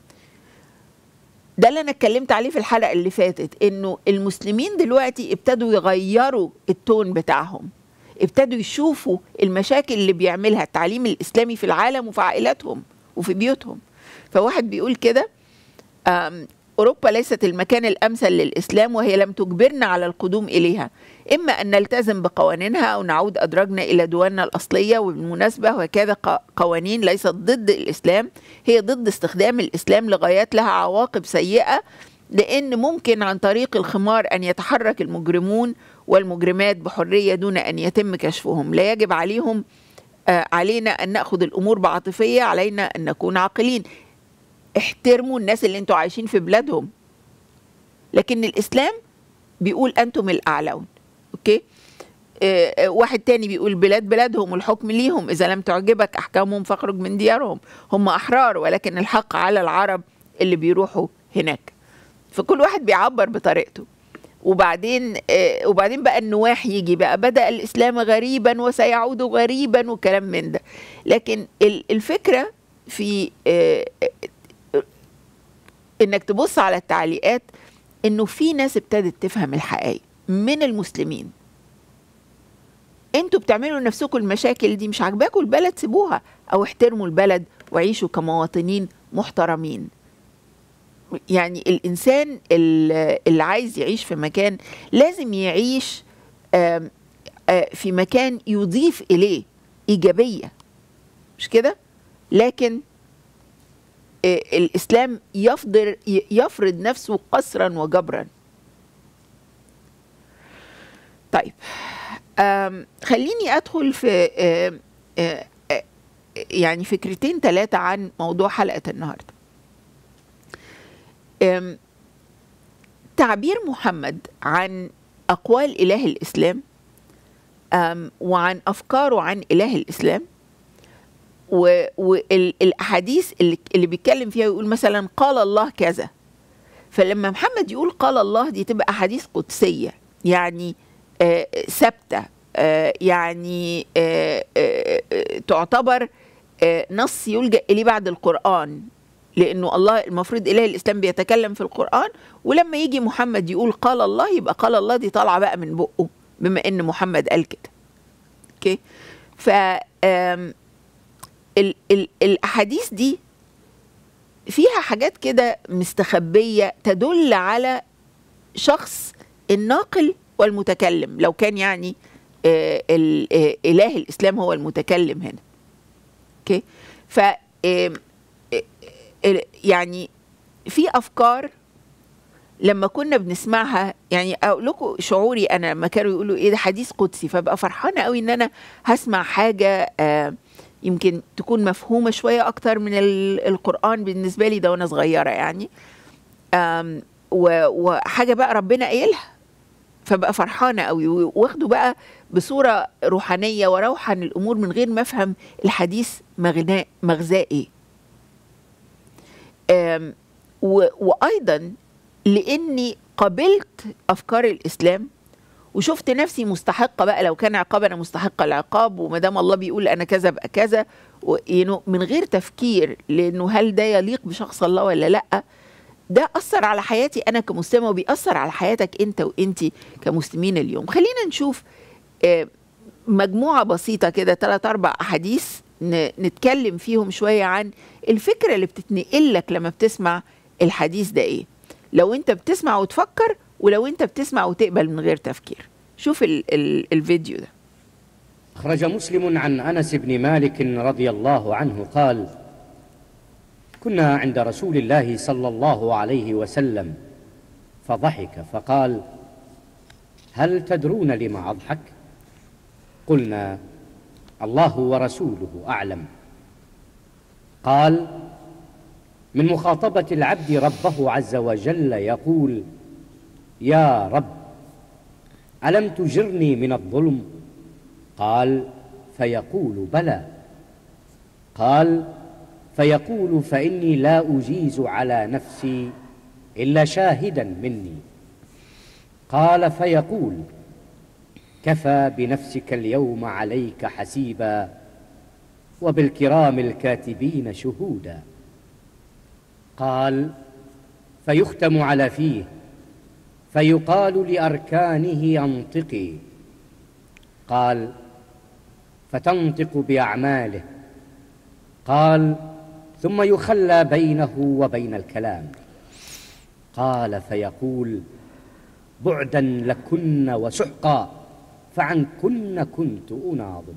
ده اللي انا اتكلمت عليه في الحلقه اللي فاتت انه المسلمين دلوقتي ابتدوا يغيروا التون بتاعهم ابتدوا يشوفوا المشاكل اللي بيعملها التعليم الاسلامي في العالم وفي عائلاتهم وفي بيوتهم فواحد بيقول كده آم، اوروبا ليست المكان الامثل للاسلام وهي لم تجبرنا على القدوم اليها اما ان نلتزم بقوانينها او نعود ادراجنا الى دولنا الاصليه وبالمناسبه وهكذا ق- قوانين ليست ضد الاسلام هي ضد استخدام الاسلام لغايات لها عواقب سيئه لان ممكن عن طريق الخمار ان يتحرك المجرمون والمجرمات بحريه دون ان يتم كشفهم لا يجب عليهم آه، علينا ان ناخذ الامور بعاطفيه علينا ان نكون عاقلين احترموا الناس اللي انتوا عايشين في بلادهم لكن الاسلام بيقول انتم الاعلون اوكي آه، آه، واحد تاني بيقول بلاد بلادهم والحكم ليهم اذا لم تعجبك احكامهم فاخرج من ديارهم هم احرار ولكن الحق على العرب اللي بيروحوا هناك فكل واحد بيعبر بطريقته وبعدين آه، وبعدين بقى النواح يجي بقى بدأ الإسلام غريبا وسيعود غريبا وكلام من ده لكن ال- الفكرة في آه، آه، انك تبص على التعليقات انه في ناس ابتدت تفهم الحقائق من المسلمين انتوا بتعملوا لنفسكم المشاكل دي مش عاجباكم البلد سيبوها او احترموا البلد وعيشوا كمواطنين محترمين يعني الانسان ال- اللي عايز يعيش في مكان لازم يعيش آم، آه، في مكان يضيف اليه ايجابيه مش كده لكن آه، الاسلام يفضل ي- يفرض نفسه قسرا وجبرا طيب آم، خليني ادخل في آم، آه، آه، يعني فكرتين ثلاثه عن موضوع حلقه النهارده آم، تعبير محمد عن اقوال اله الاسلام آم، وعن افكاره عن اله الاسلام والاحاديث اللي, اللي بيتكلم فيها يقول مثلا قال الله كذا فلما محمد يقول قال الله دي تبقى احاديث قدسيه يعني آه، ثابته آه، يعني آه، آه، آه، تعتبر آه، نص يلجا اليه بعد القران لانه الله المفروض اله الاسلام بيتكلم في القران ولما يجي محمد يقول قال الله يبقى قال الله دي طالعه بقى من بقه بما ان محمد قال كده اوكي ف آم، ال ال الاحاديث دي فيها حاجات كده مستخبيه تدل على شخص الناقل والمتكلم لو كان يعني آه ال- آه اله الاسلام هو المتكلم هنا اوكي ف آم، آه، آه، يعني في افكار لما كنا بنسمعها يعني اقول لكم شعوري انا لما كانوا يقولوا ايه ده حديث قدسي فبقى فرحانه قوي ان انا هسمع حاجه آه يمكن تكون مفهومه شويه اكتر من ال- القران بالنسبه لي ده وانا صغيره يعني آم، و- وحاجه بقى ربنا قايلها فبقى فرحانه قوي واخده بقى بصوره روحانيه وروحن الامور من غير ما افهم الحديث مغناء مغزاه ايه آم، و- وايضا لاني قبلت افكار الاسلام وشفت نفسي مستحقه بقى لو كان عقاب انا مستحقه العقاب وما دام الله بيقول انا كذا بقى كذا و- يعني من غير تفكير لانه هل ده يليق بشخص الله ولا لا ده اثر على حياتي انا كمسلمه وبيأثر على حياتك انت وانتي كمسلمين اليوم خلينا نشوف آه، مجموعه بسيطه كده ثلاث اربع احاديث ن- نتكلم فيهم شويه عن الفكره اللي بتتنقل لك لما بتسمع الحديث ده ايه لو انت بتسمع وتفكر ولو انت بتسمع وتقبل من غير تفكير شوف ال ال الفيديو ده أخرج مسلم عن أنس بن مالك رضي الله عنه قال كنا عند رسول الله صلى الله عليه وسلم فضحك فقال هل تدرون لما أضحك قلنا الله ورسوله أعلم قال من مخاطبة العبد ربه عز وجل يقول يا رب ألم تجرني من الظلم قال فيقول بلى قال فيقول فاني لا اجيز على نفسي الا شاهدا مني قال فيقول كفى بنفسك اليوم عليك حسيبا وبالكرام الكاتبين شهودا قال فيختم على فيه فيقال لاركانه انطقي قال فتنطق باعماله قال ثم يخلى بينه وبين الكلام قال فيقول بعدا لكن وسحقا فعنكن كنت اناضل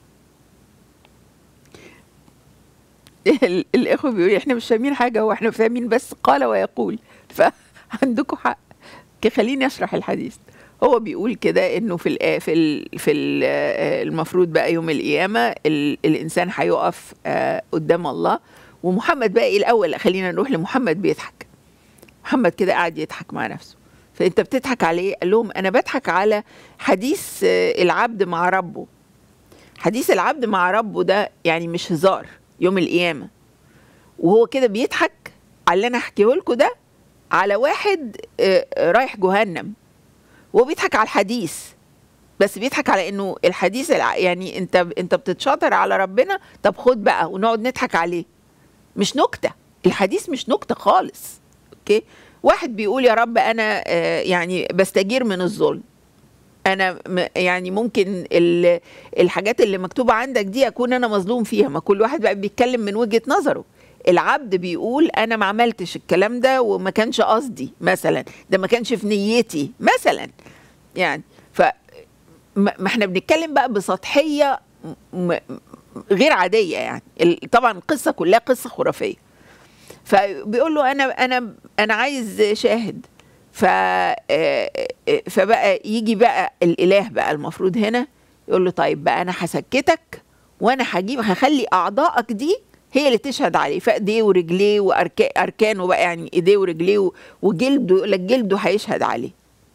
ال- الاخوه بيقولوا احنا مش فاهمين حاجه هو احنا فاهمين بس قال ويقول فعندكم حق ك- خليني اشرح الحديث هو بيقول كده انه في ال في ال في ال المفروض بقى يوم القيامه ال الانسان هيقف آه، قدام الله ومحمد بقى إيه الاول خلينا نروح لمحمد بيضحك محمد كده قاعد يضحك مع نفسه فانت بتضحك عليه قال لهم انا بضحك على حديث آه، العبد مع ربه حديث العبد مع ربه ده يعني مش هزار يوم القيامه وهو كده بيضحك على اللي انا احكيه لكم ده على واحد آه، آه، رايح جهنم وهو بيضحك على الحديث بس بيضحك على انه الحديث الع- يعني انت انت بتتشاطر على ربنا طب خد بقى ونقعد نضحك عليه مش نكته الحديث مش نكته خالص اوكي واحد بيقول يا رب انا آه، يعني بستجير من الظلم انا م- يعني ممكن ال- الحاجات اللي مكتوبه عندك دي اكون انا مظلوم فيها ما كل واحد بقى بيتكلم من وجهه نظره العبد بيقول انا ما عملتش الكلام ده وما كانش قصدي مثلا ده ما كانش في نيتي مثلا يعني ف ما ما احنا بنتكلم بقى بسطحيه م- م- غير عاديه يعني ال- طبعا القصه كلها قصه خرافيه فبيقول له انا انا انا عايز شاهد ف آه، فبقى يجي بقى الاله بقى المفروض هنا يقول له طيب بقى انا هسكتك وانا هجيب هخلي اعضائك دي هي اللي تشهد عليه فايديه ورجليه واركانه بقى يعني ايديه ورجليه و- وجلده يقول لك جلده هيشهد عليه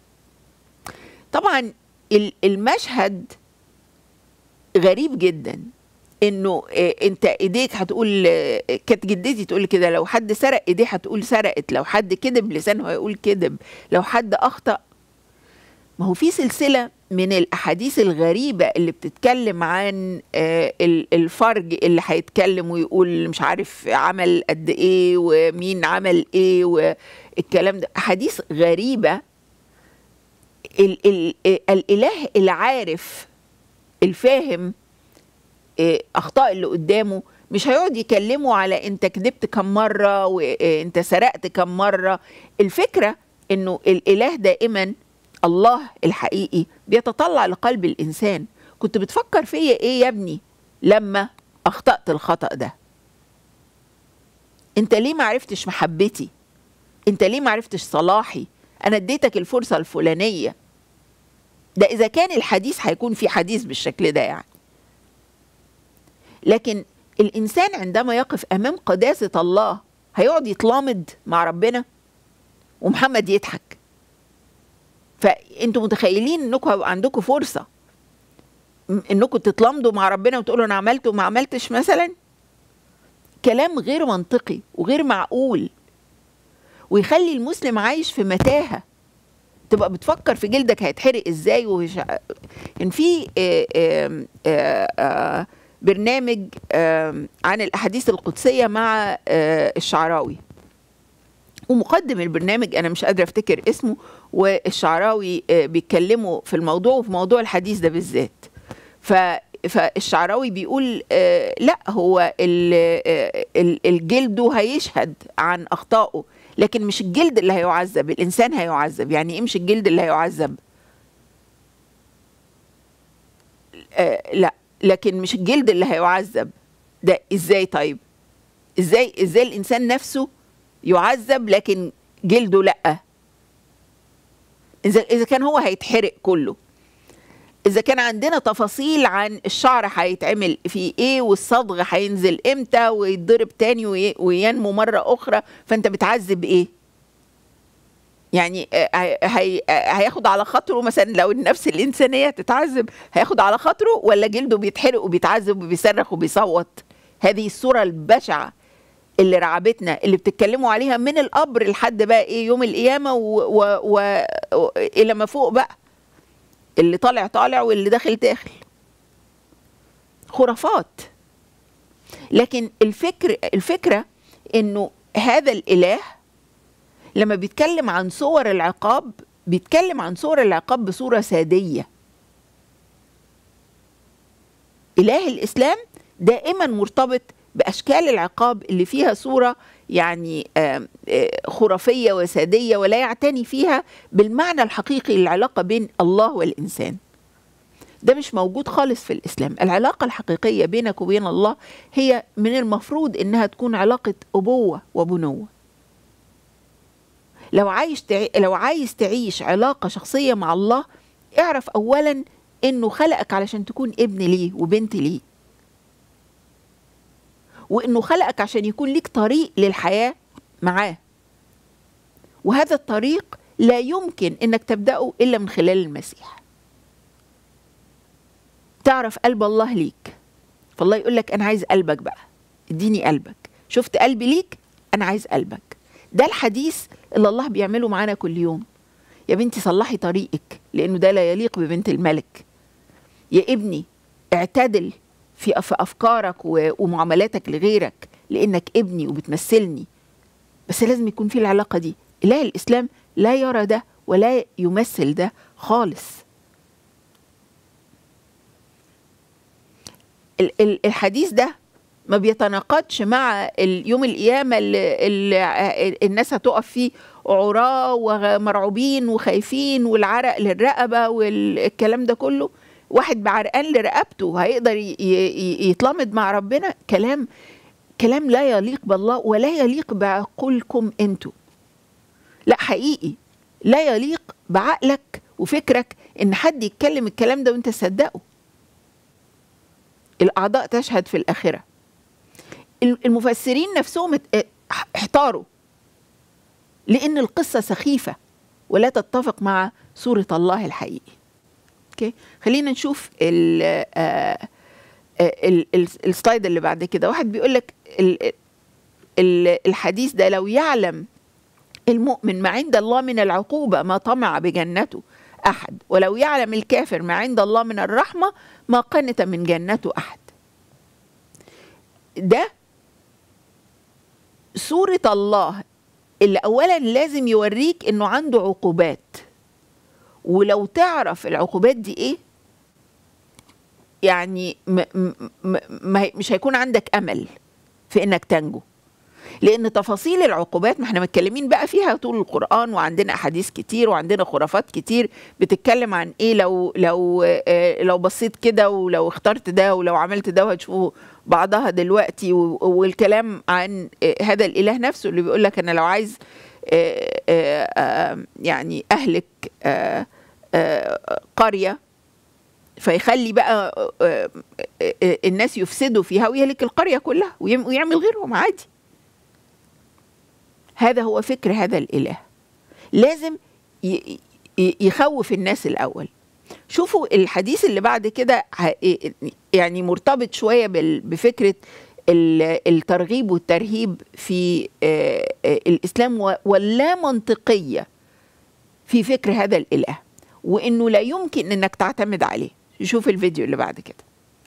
طبعا ال- المشهد غريب جدا انه آه، انت ايديك هتقول آه، كانت جدتي تقول كده لو حد سرق ايديه هتقول سرقت لو حد كذب لسانه هيقول كذب لو حد اخطا ما هو في سلسله من الاحاديث الغريبه اللي بتتكلم عن آه، ال- الفرج اللي هيتكلم ويقول مش عارف عمل قد ايه ومين عمل ايه والكلام ده احاديث غريبه ال ال الاله العارف الفاهم آه، اخطاء اللي قدامه مش هيقعد يكلمه على انت كذبت كم مره وانت سرقت كم مره الفكره انه الاله دائما الله الحقيقي بيتطلع لقلب الانسان كنت بتفكر فيا ايه يا ابني لما اخطات الخطا ده انت ليه ما عرفتش محبتي انت ليه ما عرفتش صلاحي انا اديتك الفرصه الفلانيه ده اذا كان الحديث هيكون في حديث بالشكل ده يعني لكن الانسان عندما يقف امام قداسه الله هيقعد يتلامض مع ربنا ومحمد يضحك فانتوا متخيلين انكم هيبقى عندكم فرصه م- انكم تتلامضوا مع ربنا وتقولوا انا عملت وما عملتش مثلا كلام غير منطقي وغير معقول ويخلي المسلم عايش في متاهه تبقى بتفكر في جلدك هيتحرق ازاي ومش ع- كان في آه، آم، آه، آه، برنامج آم، عن الاحاديث القدسيه مع آه، الشعراوي ومقدم البرنامج انا مش قادره افتكر اسمه والشعراوي آه، بيتكلموا في الموضوع وفي موضوع الحديث ده بالذات ف فالشعراوي بيقول آه لا هو ال- آه، ال- الجلد هيشهد عن اخطائه لكن مش الجلد اللي هيعذب الانسان هيعذب يعني ايه مش الجلد اللي هيعذب آه لا لكن مش الجلد اللي هيعذب ده ازاي طيب ازاي ازاي الانسان نفسه يعذب لكن جلده لا اذا اذا كان هو هيتحرق كله اذا كان عندنا تفاصيل عن الشعر هيتعمل فيه ايه والصدغ هينزل امتى ويتضرب تاني وي- وينمو مره اخرى فانت بتعذب ايه يعني آه، هي هي- آه، هياخد على خاطره مثلا لو النفس الانسانيه تتعذب هياخد على خاطره ولا جلده بيتحرق وبيتعذب وبيصرخ وبيصوت هذه الصوره البشعه اللي رعبتنا اللي بتتكلموا عليها من القبر لحد بقى ايه يوم القيامه و... و... و... و... الى ما فوق بقى اللي طالع طالع واللي داخل داخل خرافات لكن الفكر الفكره انه هذا الاله لما بيتكلم عن صور العقاب بيتكلم عن صور العقاب بصوره ساديه اله الاسلام دائما مرتبط باشكال العقاب اللي فيها صوره يعني آم، آه، خرافيه وساديه ولا يعتني فيها بالمعنى الحقيقي للعلاقه بين الله والانسان ده مش موجود خالص في الاسلام العلاقه الحقيقيه بينك وبين الله هي من المفروض انها تكون علاقه ابوه وبنوه لو عايز تعي... لو عايز تعيش علاقه شخصيه مع الله اعرف اولا انه خلقك علشان تكون ابن ليه وبنت ليه وانه خلقك عشان يكون ليك طريق للحياه معاه وهذا الطريق لا يمكن انك تبداه الا من خلال المسيح تعرف قلب الله ليك فالله يقول لك انا عايز قلبك بقى اديني قلبك شفت قلبي ليك انا عايز قلبك ده الحديث اللي الله بيعمله معانا كل يوم يا بنتي صلحي طريقك لانه ده لا يليق ببنت الملك يا ابني اعتدل في أف- افكارك و- ومعاملاتك لغيرك لانك ابني وبتمثلني بس لازم يكون في العلاقه دي اله الاسلام لا يرى ده ولا يمثل ده خالص ال- ال- الحديث ده ما بيتناقضش مع اليوم القيامة اللي, اللي الناس هتقف فيه عراة ومرعوبين وخايفين والعرق للرقبة والكلام ده كله واحد بعرقان لرقبته هيقدر ي- ي- يتلمض مع ربنا كلام كلام لا يليق بالله ولا يليق بعقولكم انتوا لا حقيقي لا يليق بعقلك وفكرك ان حد يتكلم الكلام ده وانت تصدقه الاعضاء تشهد في الاخره المفسرين نفسهم ات- احتاروا لان القصه سخيفه ولا تتفق مع صوره الله الحقيقي اوكي خلينا نشوف ال آه، آه، ال- ال- السلايد اللي بعد كده واحد بيقول لك ال- ال- الحديث ده لو يعلم المؤمن ما عند الله من العقوبة ما طمع بجنته أحد ولو يعلم الكافر ما عند الله من الرحمة ما قنت من جنته أحد ده صورة الله اللي أولا لازم يوريك إنه عنده عقوبات ولو تعرف العقوبات دي إيه يعني م م م ما- مش هيكون عندك أمل في إنك تنجو لان تفاصيل العقوبات ما احنا متكلمين بقى فيها طول القران وعندنا احاديث كتير وعندنا خرافات كتير بتتكلم عن ايه لو لو آه، لو بصيت كده ولو اخترت ده ولو عملت ده وهتشوفوا بعضها دلوقتي و- والكلام عن آه، هذا الاله نفسه اللي بيقول لك انا لو عايز آه، آه، آه، يعني اهلك آه، آه، قريه فيخلي بقى آه، آه، آه، الناس يفسدوا فيها ويهلك القريه كلها ويم- ويعمل غيرهم عادي هذا هو فكر هذا الاله لازم ي- ي- يخوف الناس الاول شوفوا الحديث اللي بعد كده ه- يعني مرتبط شويه بال- بفكره ال- الترغيب والترهيب في آه، آه، الاسلام و- واللا منطقيه في فكر هذا الاله وانه لا يمكن انك تعتمد عليه شوف الفيديو اللي بعد كده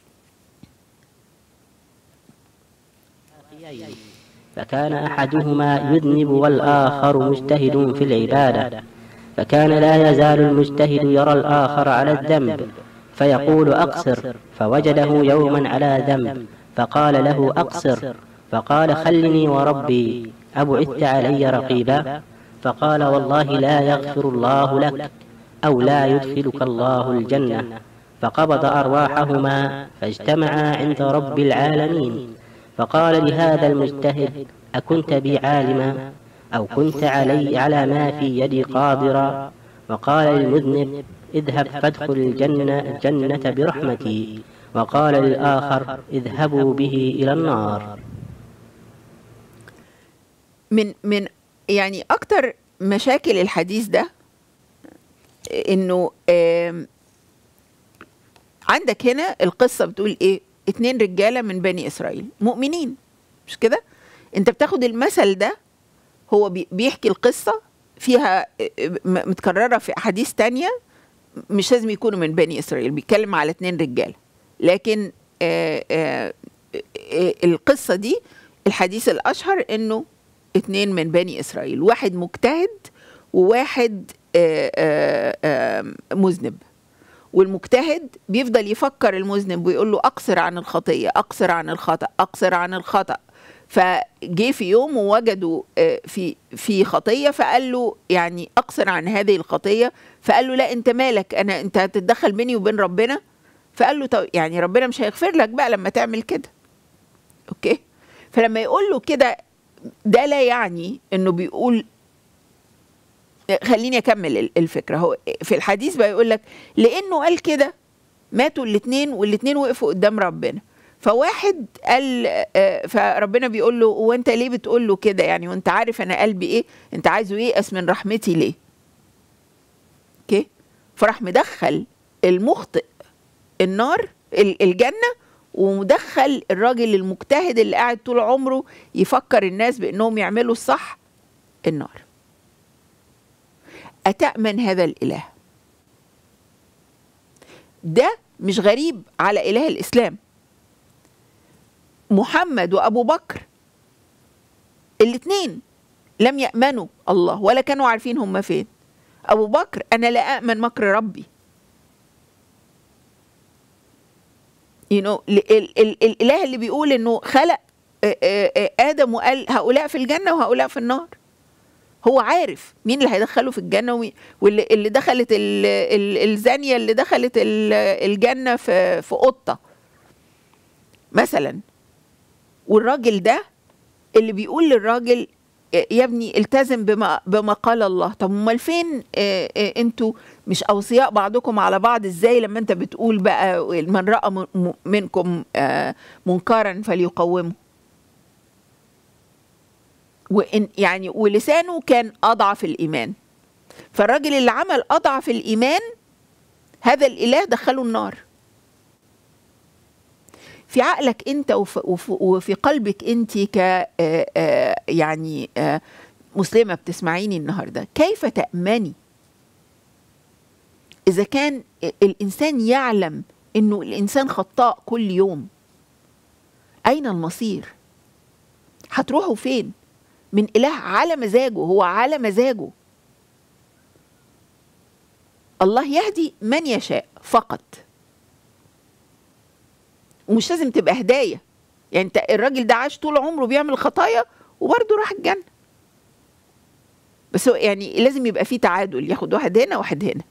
فكان أحدهما يذنب والآخر مجتهد في العبادة فكان لا يزال المجتهد يرى الآخر على الذنب فيقول أقصر فوجده يوما على ذنب فقال له أقصر فقال خلني وربي أبعدت علي رقيبا فقال والله لا يغفر الله لك أو لا يدخلك الله الجنة فقبض أرواحهما فاجتمعا عند رب العالمين فقال لهذا المجتهد أكنت بي عالما أو كنت علي على ما في يدي قادرا وقال للمذنب اذهب فادخل الجنة, الجنة برحمتي وقال للآخر اذهبوا به إلى النار من من يعني اكتر مشاكل الحديث ده انه آم، عندك هنا القصه بتقول ايه اتنين رجاله من بني اسرائيل مؤمنين مش كده انت بتاخد المثل ده هو بي- بيحكي القصه فيها آه، م- متكرره في احاديث تانية مش لازم يكونوا من بني اسرائيل بيتكلم على اتنين رجاله لكن آه، آه، آه، القصه دي الحديث الاشهر انه اتنين من بني اسرائيل واحد مجتهد وواحد آه، آه، آه، مذنب والمجتهد بيفضل يفكر المذنب ويقول له اقصر عن الخطيه اقصر عن الخطا اقصر عن الخطا فجه في يوم ووجدوا آه، في في خطيه فقال له يعني اقصر عن هذه الخطيه فقال له لا انت مالك انا انت هتتدخل بيني وبين ربنا فقال له طب يعني ربنا مش هيغفر لك بقى لما تعمل كده اوكي فلما يقول له كده ده لا يعني انه بيقول خليني اكمل ال- الفكره هو في الحديث بقى يقول لك لانه قال كده ماتوا الاثنين والاثنين وقفوا قدام ربنا فواحد قال آه، فربنا بيقول له وانت ليه بتقول له كده يعني وانت عارف انا قلبي ايه انت عايزه ييأس من رحمتي ليه اوكي فراح مدخل المخطئ النار ال- الجنه ومدخل الراجل المجتهد اللي قاعد طول عمره يفكر الناس بانهم يعملوا الصح النار أتأمن هذا الإله ده مش غريب على إله الإسلام محمد وأبو بكر الاثنين لم يأمنوا الله ولا كانوا عارفين هم فين أبو بكر أنا لا أأمن مكر ربي you know, ال- ال- ال- الإله اللي بيقول إنه خلق آه، آه، آه، آدم وقال هؤلاء في الجنة وهؤلاء في النار هو عارف مين اللي هيدخله في الجنة ومين واللي اللي دخلت ال- ال- الزانية اللي دخلت ال- الجنة في في قطة مثلا والراجل ده اللي بيقول للراجل يا ابني التزم بما بما قال الله طب امال فين آه، آه، انتوا مش اوصياء بعضكم على بعض ازاي لما انت بتقول بقى من راى م- م- منكم آه، منكرا فليقومه وإن يعني ولسانه كان اضعف الايمان فالراجل اللي عمل اضعف الايمان هذا الاله دخله النار في عقلك انت وف- وف- وفي قلبك انت ك آه، آه، يعني آه، مسلمه بتسمعيني النهارده كيف تامني اذا كان الانسان يعلم انه الانسان خطاء كل يوم اين المصير هتروحوا فين من اله على مزاجه هو على مزاجه الله يهدي من يشاء فقط ومش لازم تبقى هدايه يعني انت الراجل ده عاش طول عمره بيعمل خطايا وبرضه راح الجنه بس هو يعني لازم يبقى فيه تعادل ياخد واحد هنا واحد هنا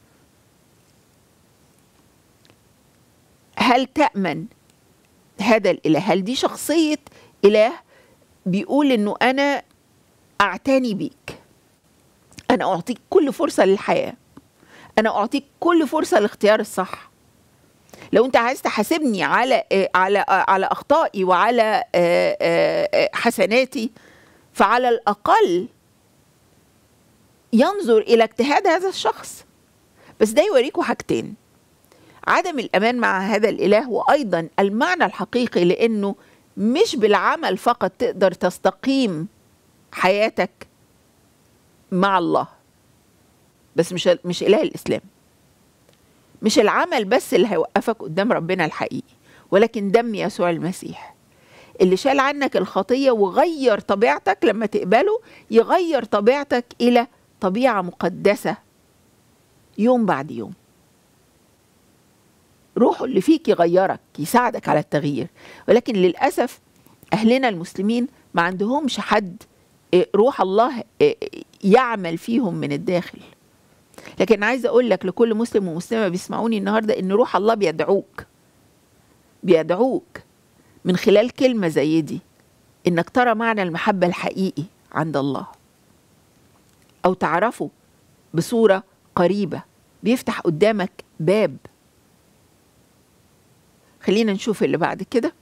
هل تأمن هذا الإله هل دي شخصية إله بيقول إنه أنا أعتني بيك أنا أعطيك كل فرصة للحياة أنا أعطيك كل فرصة لاختيار الصح لو أنت عايز تحاسبني على آه، على آه، على أخطائي وعلى آه، آه، آه، حسناتي فعلى الأقل ينظر إلى اجتهاد هذا الشخص بس ده يوريكوا حاجتين عدم الأمان مع هذا الإله وأيضا المعنى الحقيقي لأنه مش بالعمل فقط تقدر تستقيم حياتك مع الله بس مش مش إله الإسلام مش العمل بس اللي هيوقفك قدام ربنا الحقيقي ولكن دم يسوع المسيح اللي شال عنك الخطية وغير طبيعتك لما تقبله يغير طبيعتك إلى طبيعة مقدسة يوم بعد يوم روحه اللي فيك يغيرك يساعدك على التغيير ولكن للأسف أهلنا المسلمين ما عندهمش حد إيه، روح الله إيه، يعمل فيهم من الداخل لكن عايزة أقول لك لكل مسلم ومسلمة بيسمعوني النهاردة إن روح الله بيدعوك بيدعوك من خلال كلمة زي دي إنك ترى معنى المحبة الحقيقي عند الله أو تعرفه بصورة قريبة بيفتح قدامك باب خلينا نشوف اللي بعد كده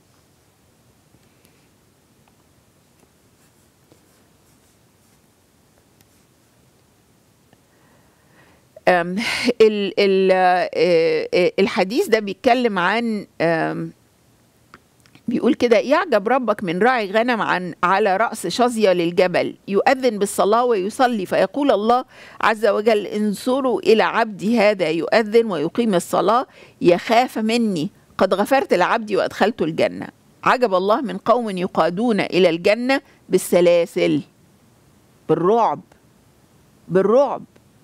أم، ال- ال- آه، آه، الحديث ده بيتكلم عن أم، بيقول كده يعجب ربك من راعي غنم عن على رأس شظية للجبل يؤذن بالصلاة ويصلي فيقول الله عز وجل انظروا إلى عبدي هذا يؤذن ويقيم الصلاة يخاف مني قد غفرت لعبدي وأدخلت الجنة عجب الله من قوم يقادون إلى الجنة بالسلاسل بالرعب بالرعب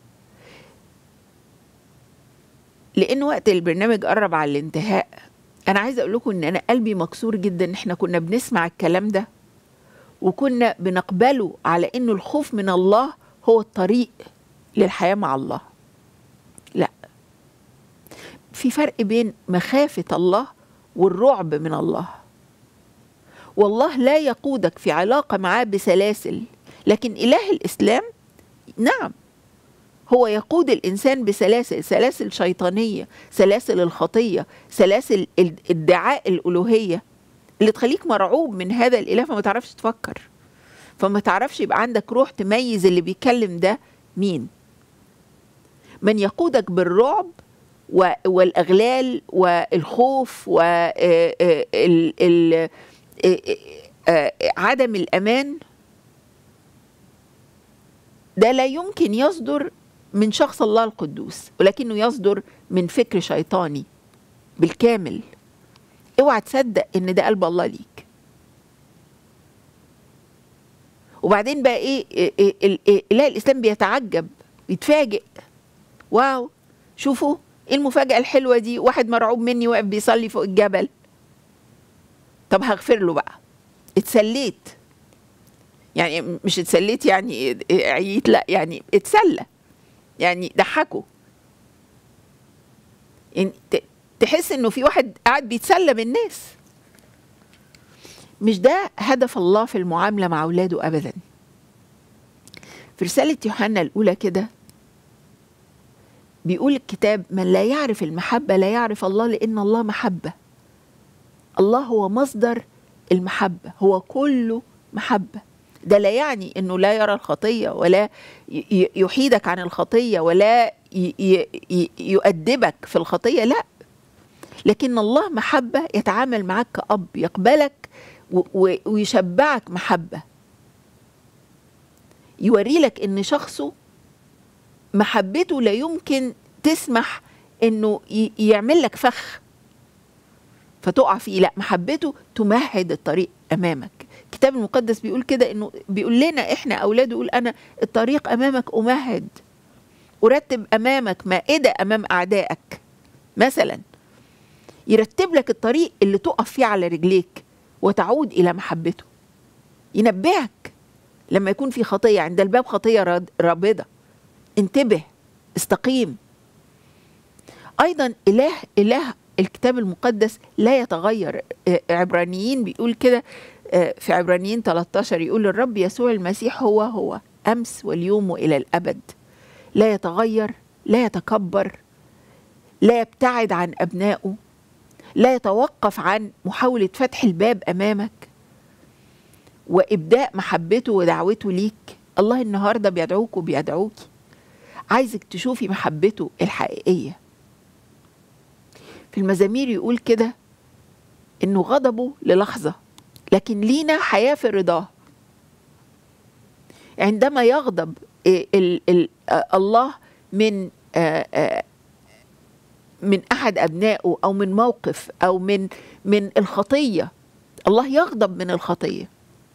لأن وقت البرنامج قرب على الانتهاء انا عايزه اقول لكم ان انا قلبي مكسور جدا ان احنا كنا بنسمع الكلام ده وكنا بنقبله على انه الخوف من الله هو الطريق للحياه مع الله لا في فرق بين مخافه الله والرعب من الله والله لا يقودك في علاقه معاه بسلاسل لكن اله الاسلام نعم هو يقود الانسان بسلاسل سلاسل شيطانيه سلاسل الخطيه سلاسل ال- ادعاء الالوهيه اللي تخليك مرعوب من هذا الاله فما تعرفش تفكر فما تعرفش يبقى عندك روح تميز اللي بيتكلم ده مين من يقودك بالرعب و- والاغلال والخوف وعدم الامان ده لا يمكن يصدر من شخص الله القدوس ولكنه يصدر من فكر شيطاني بالكامل اوعى تصدق ان ده قلب الله ليك وبعدين بقى ايه إيه- إيه- ال- إيه- اله الاسلام بيتعجب بيتفاجئ واو شوفوا ايه المفاجاه الحلوه دي واحد مرعوب مني واقف بيصلي فوق الجبل طب هغفر له بقى اتسليت يعني مش اتسليت يعني عييت لا يعني اتسلى يعني ضحكوا يعني ت- تحس انه في واحد قاعد بيتسلى بالناس مش ده هدف الله في المعاملة مع أولاده أبدا في رسالة يوحنا الأولى كده بيقول الكتاب من لا يعرف المحبة لا يعرف الله لأن الله محبة الله هو مصدر المحبة هو كله محبة ده لا يعني أنه لا يرى الخطية ولا ي- ي- يحيدك عن الخطية ولا ي- ي- ي- يؤدبك في الخطية لا لكن الله محبة يتعامل معك كأب يقبلك و- و- ويشبعك محبة يوري لك ان شخصه محبته لا يمكن تسمح انه ي- يعمل لك فخ فتقع فيه لا محبته تمهد الطريق امامك الكتاب المقدس بيقول كده انه بيقول لنا احنا اولاده يقول انا الطريق امامك امهد ارتب امامك مائده امام اعدائك مثلا يرتب لك الطريق اللي تقف فيه على رجليك وتعود الى محبته ينبهك لما يكون في خطيه عند الباب خطيه راد- رابضه انتبه استقيم ايضا اله اله الكتاب المقدس لا يتغير آه، عبرانيين بيقول كده آه، في عبرانيين 13 يقول الرب يسوع المسيح هو هو امس واليوم والى الابد لا يتغير لا يتكبر لا يبتعد عن ابنائه لا يتوقف عن محاوله فتح الباب امامك وابداء محبته ودعوته ليك الله النهارده بيدعوك وبيدعوك عايزك تشوفي محبته الحقيقيه في المزامير يقول كده انه غضبه للحظه لكن لينا حياه في رضاه عندما يغضب ال ال ال الله من آه، آه، من احد ابنائه او من موقف او من من الخطيه الله يغضب من الخطيه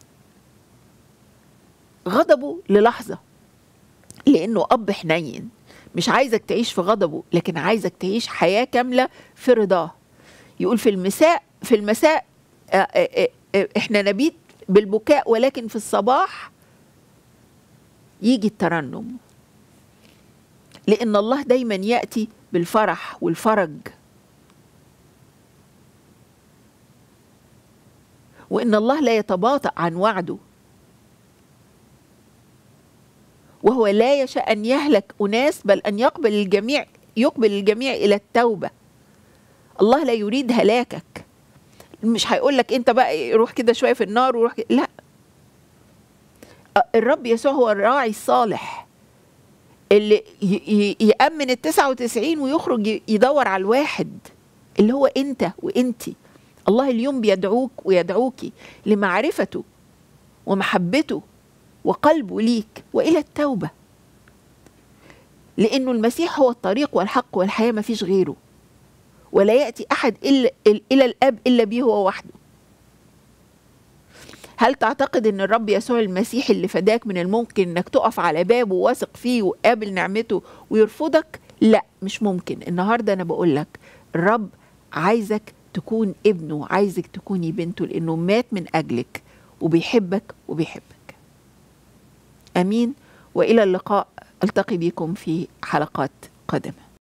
غضبه للحظه لانه اب حنين مش عايزك تعيش في غضبه لكن عايزك تعيش حياه كامله في رضاه يقول في المساء في المساء آه، آه، آه، احنا نبيت بالبكاء ولكن في الصباح يجي الترنم لان الله دايما ياتي بالفرح والفرج وان الله لا يتباطأ عن وعده وهو لا يشاء ان يهلك اناس بل ان يقبل الجميع يقبل الجميع الى التوبه الله لا يريد هلاكك مش هيقول لك انت بقى روح كده شويه في النار وروح كده. لا الرب يسوع هو الراعي الصالح اللي ي- ي- يأمن ال 99 ويخرج ي- يدور على الواحد اللي هو انت وانتي الله اليوم بيدعوك ويدعوكي لمعرفته ومحبته وقلبه ليك والى التوبه لانه المسيح هو الطريق والحق والحياه ما فيش غيره ولا ياتي احد الا الى الاب الا به هو وحده هل تعتقد ان الرب يسوع المسيح اللي فداك من الممكن انك تقف على بابه واثق فيه وقابل نعمته ويرفضك لا مش ممكن النهارده انا بقول لك الرب عايزك تكون ابنه عايزك تكوني بنته لانه مات من اجلك وبيحبك وبيحبك امين والى اللقاء التقي بكم في حلقات قادمه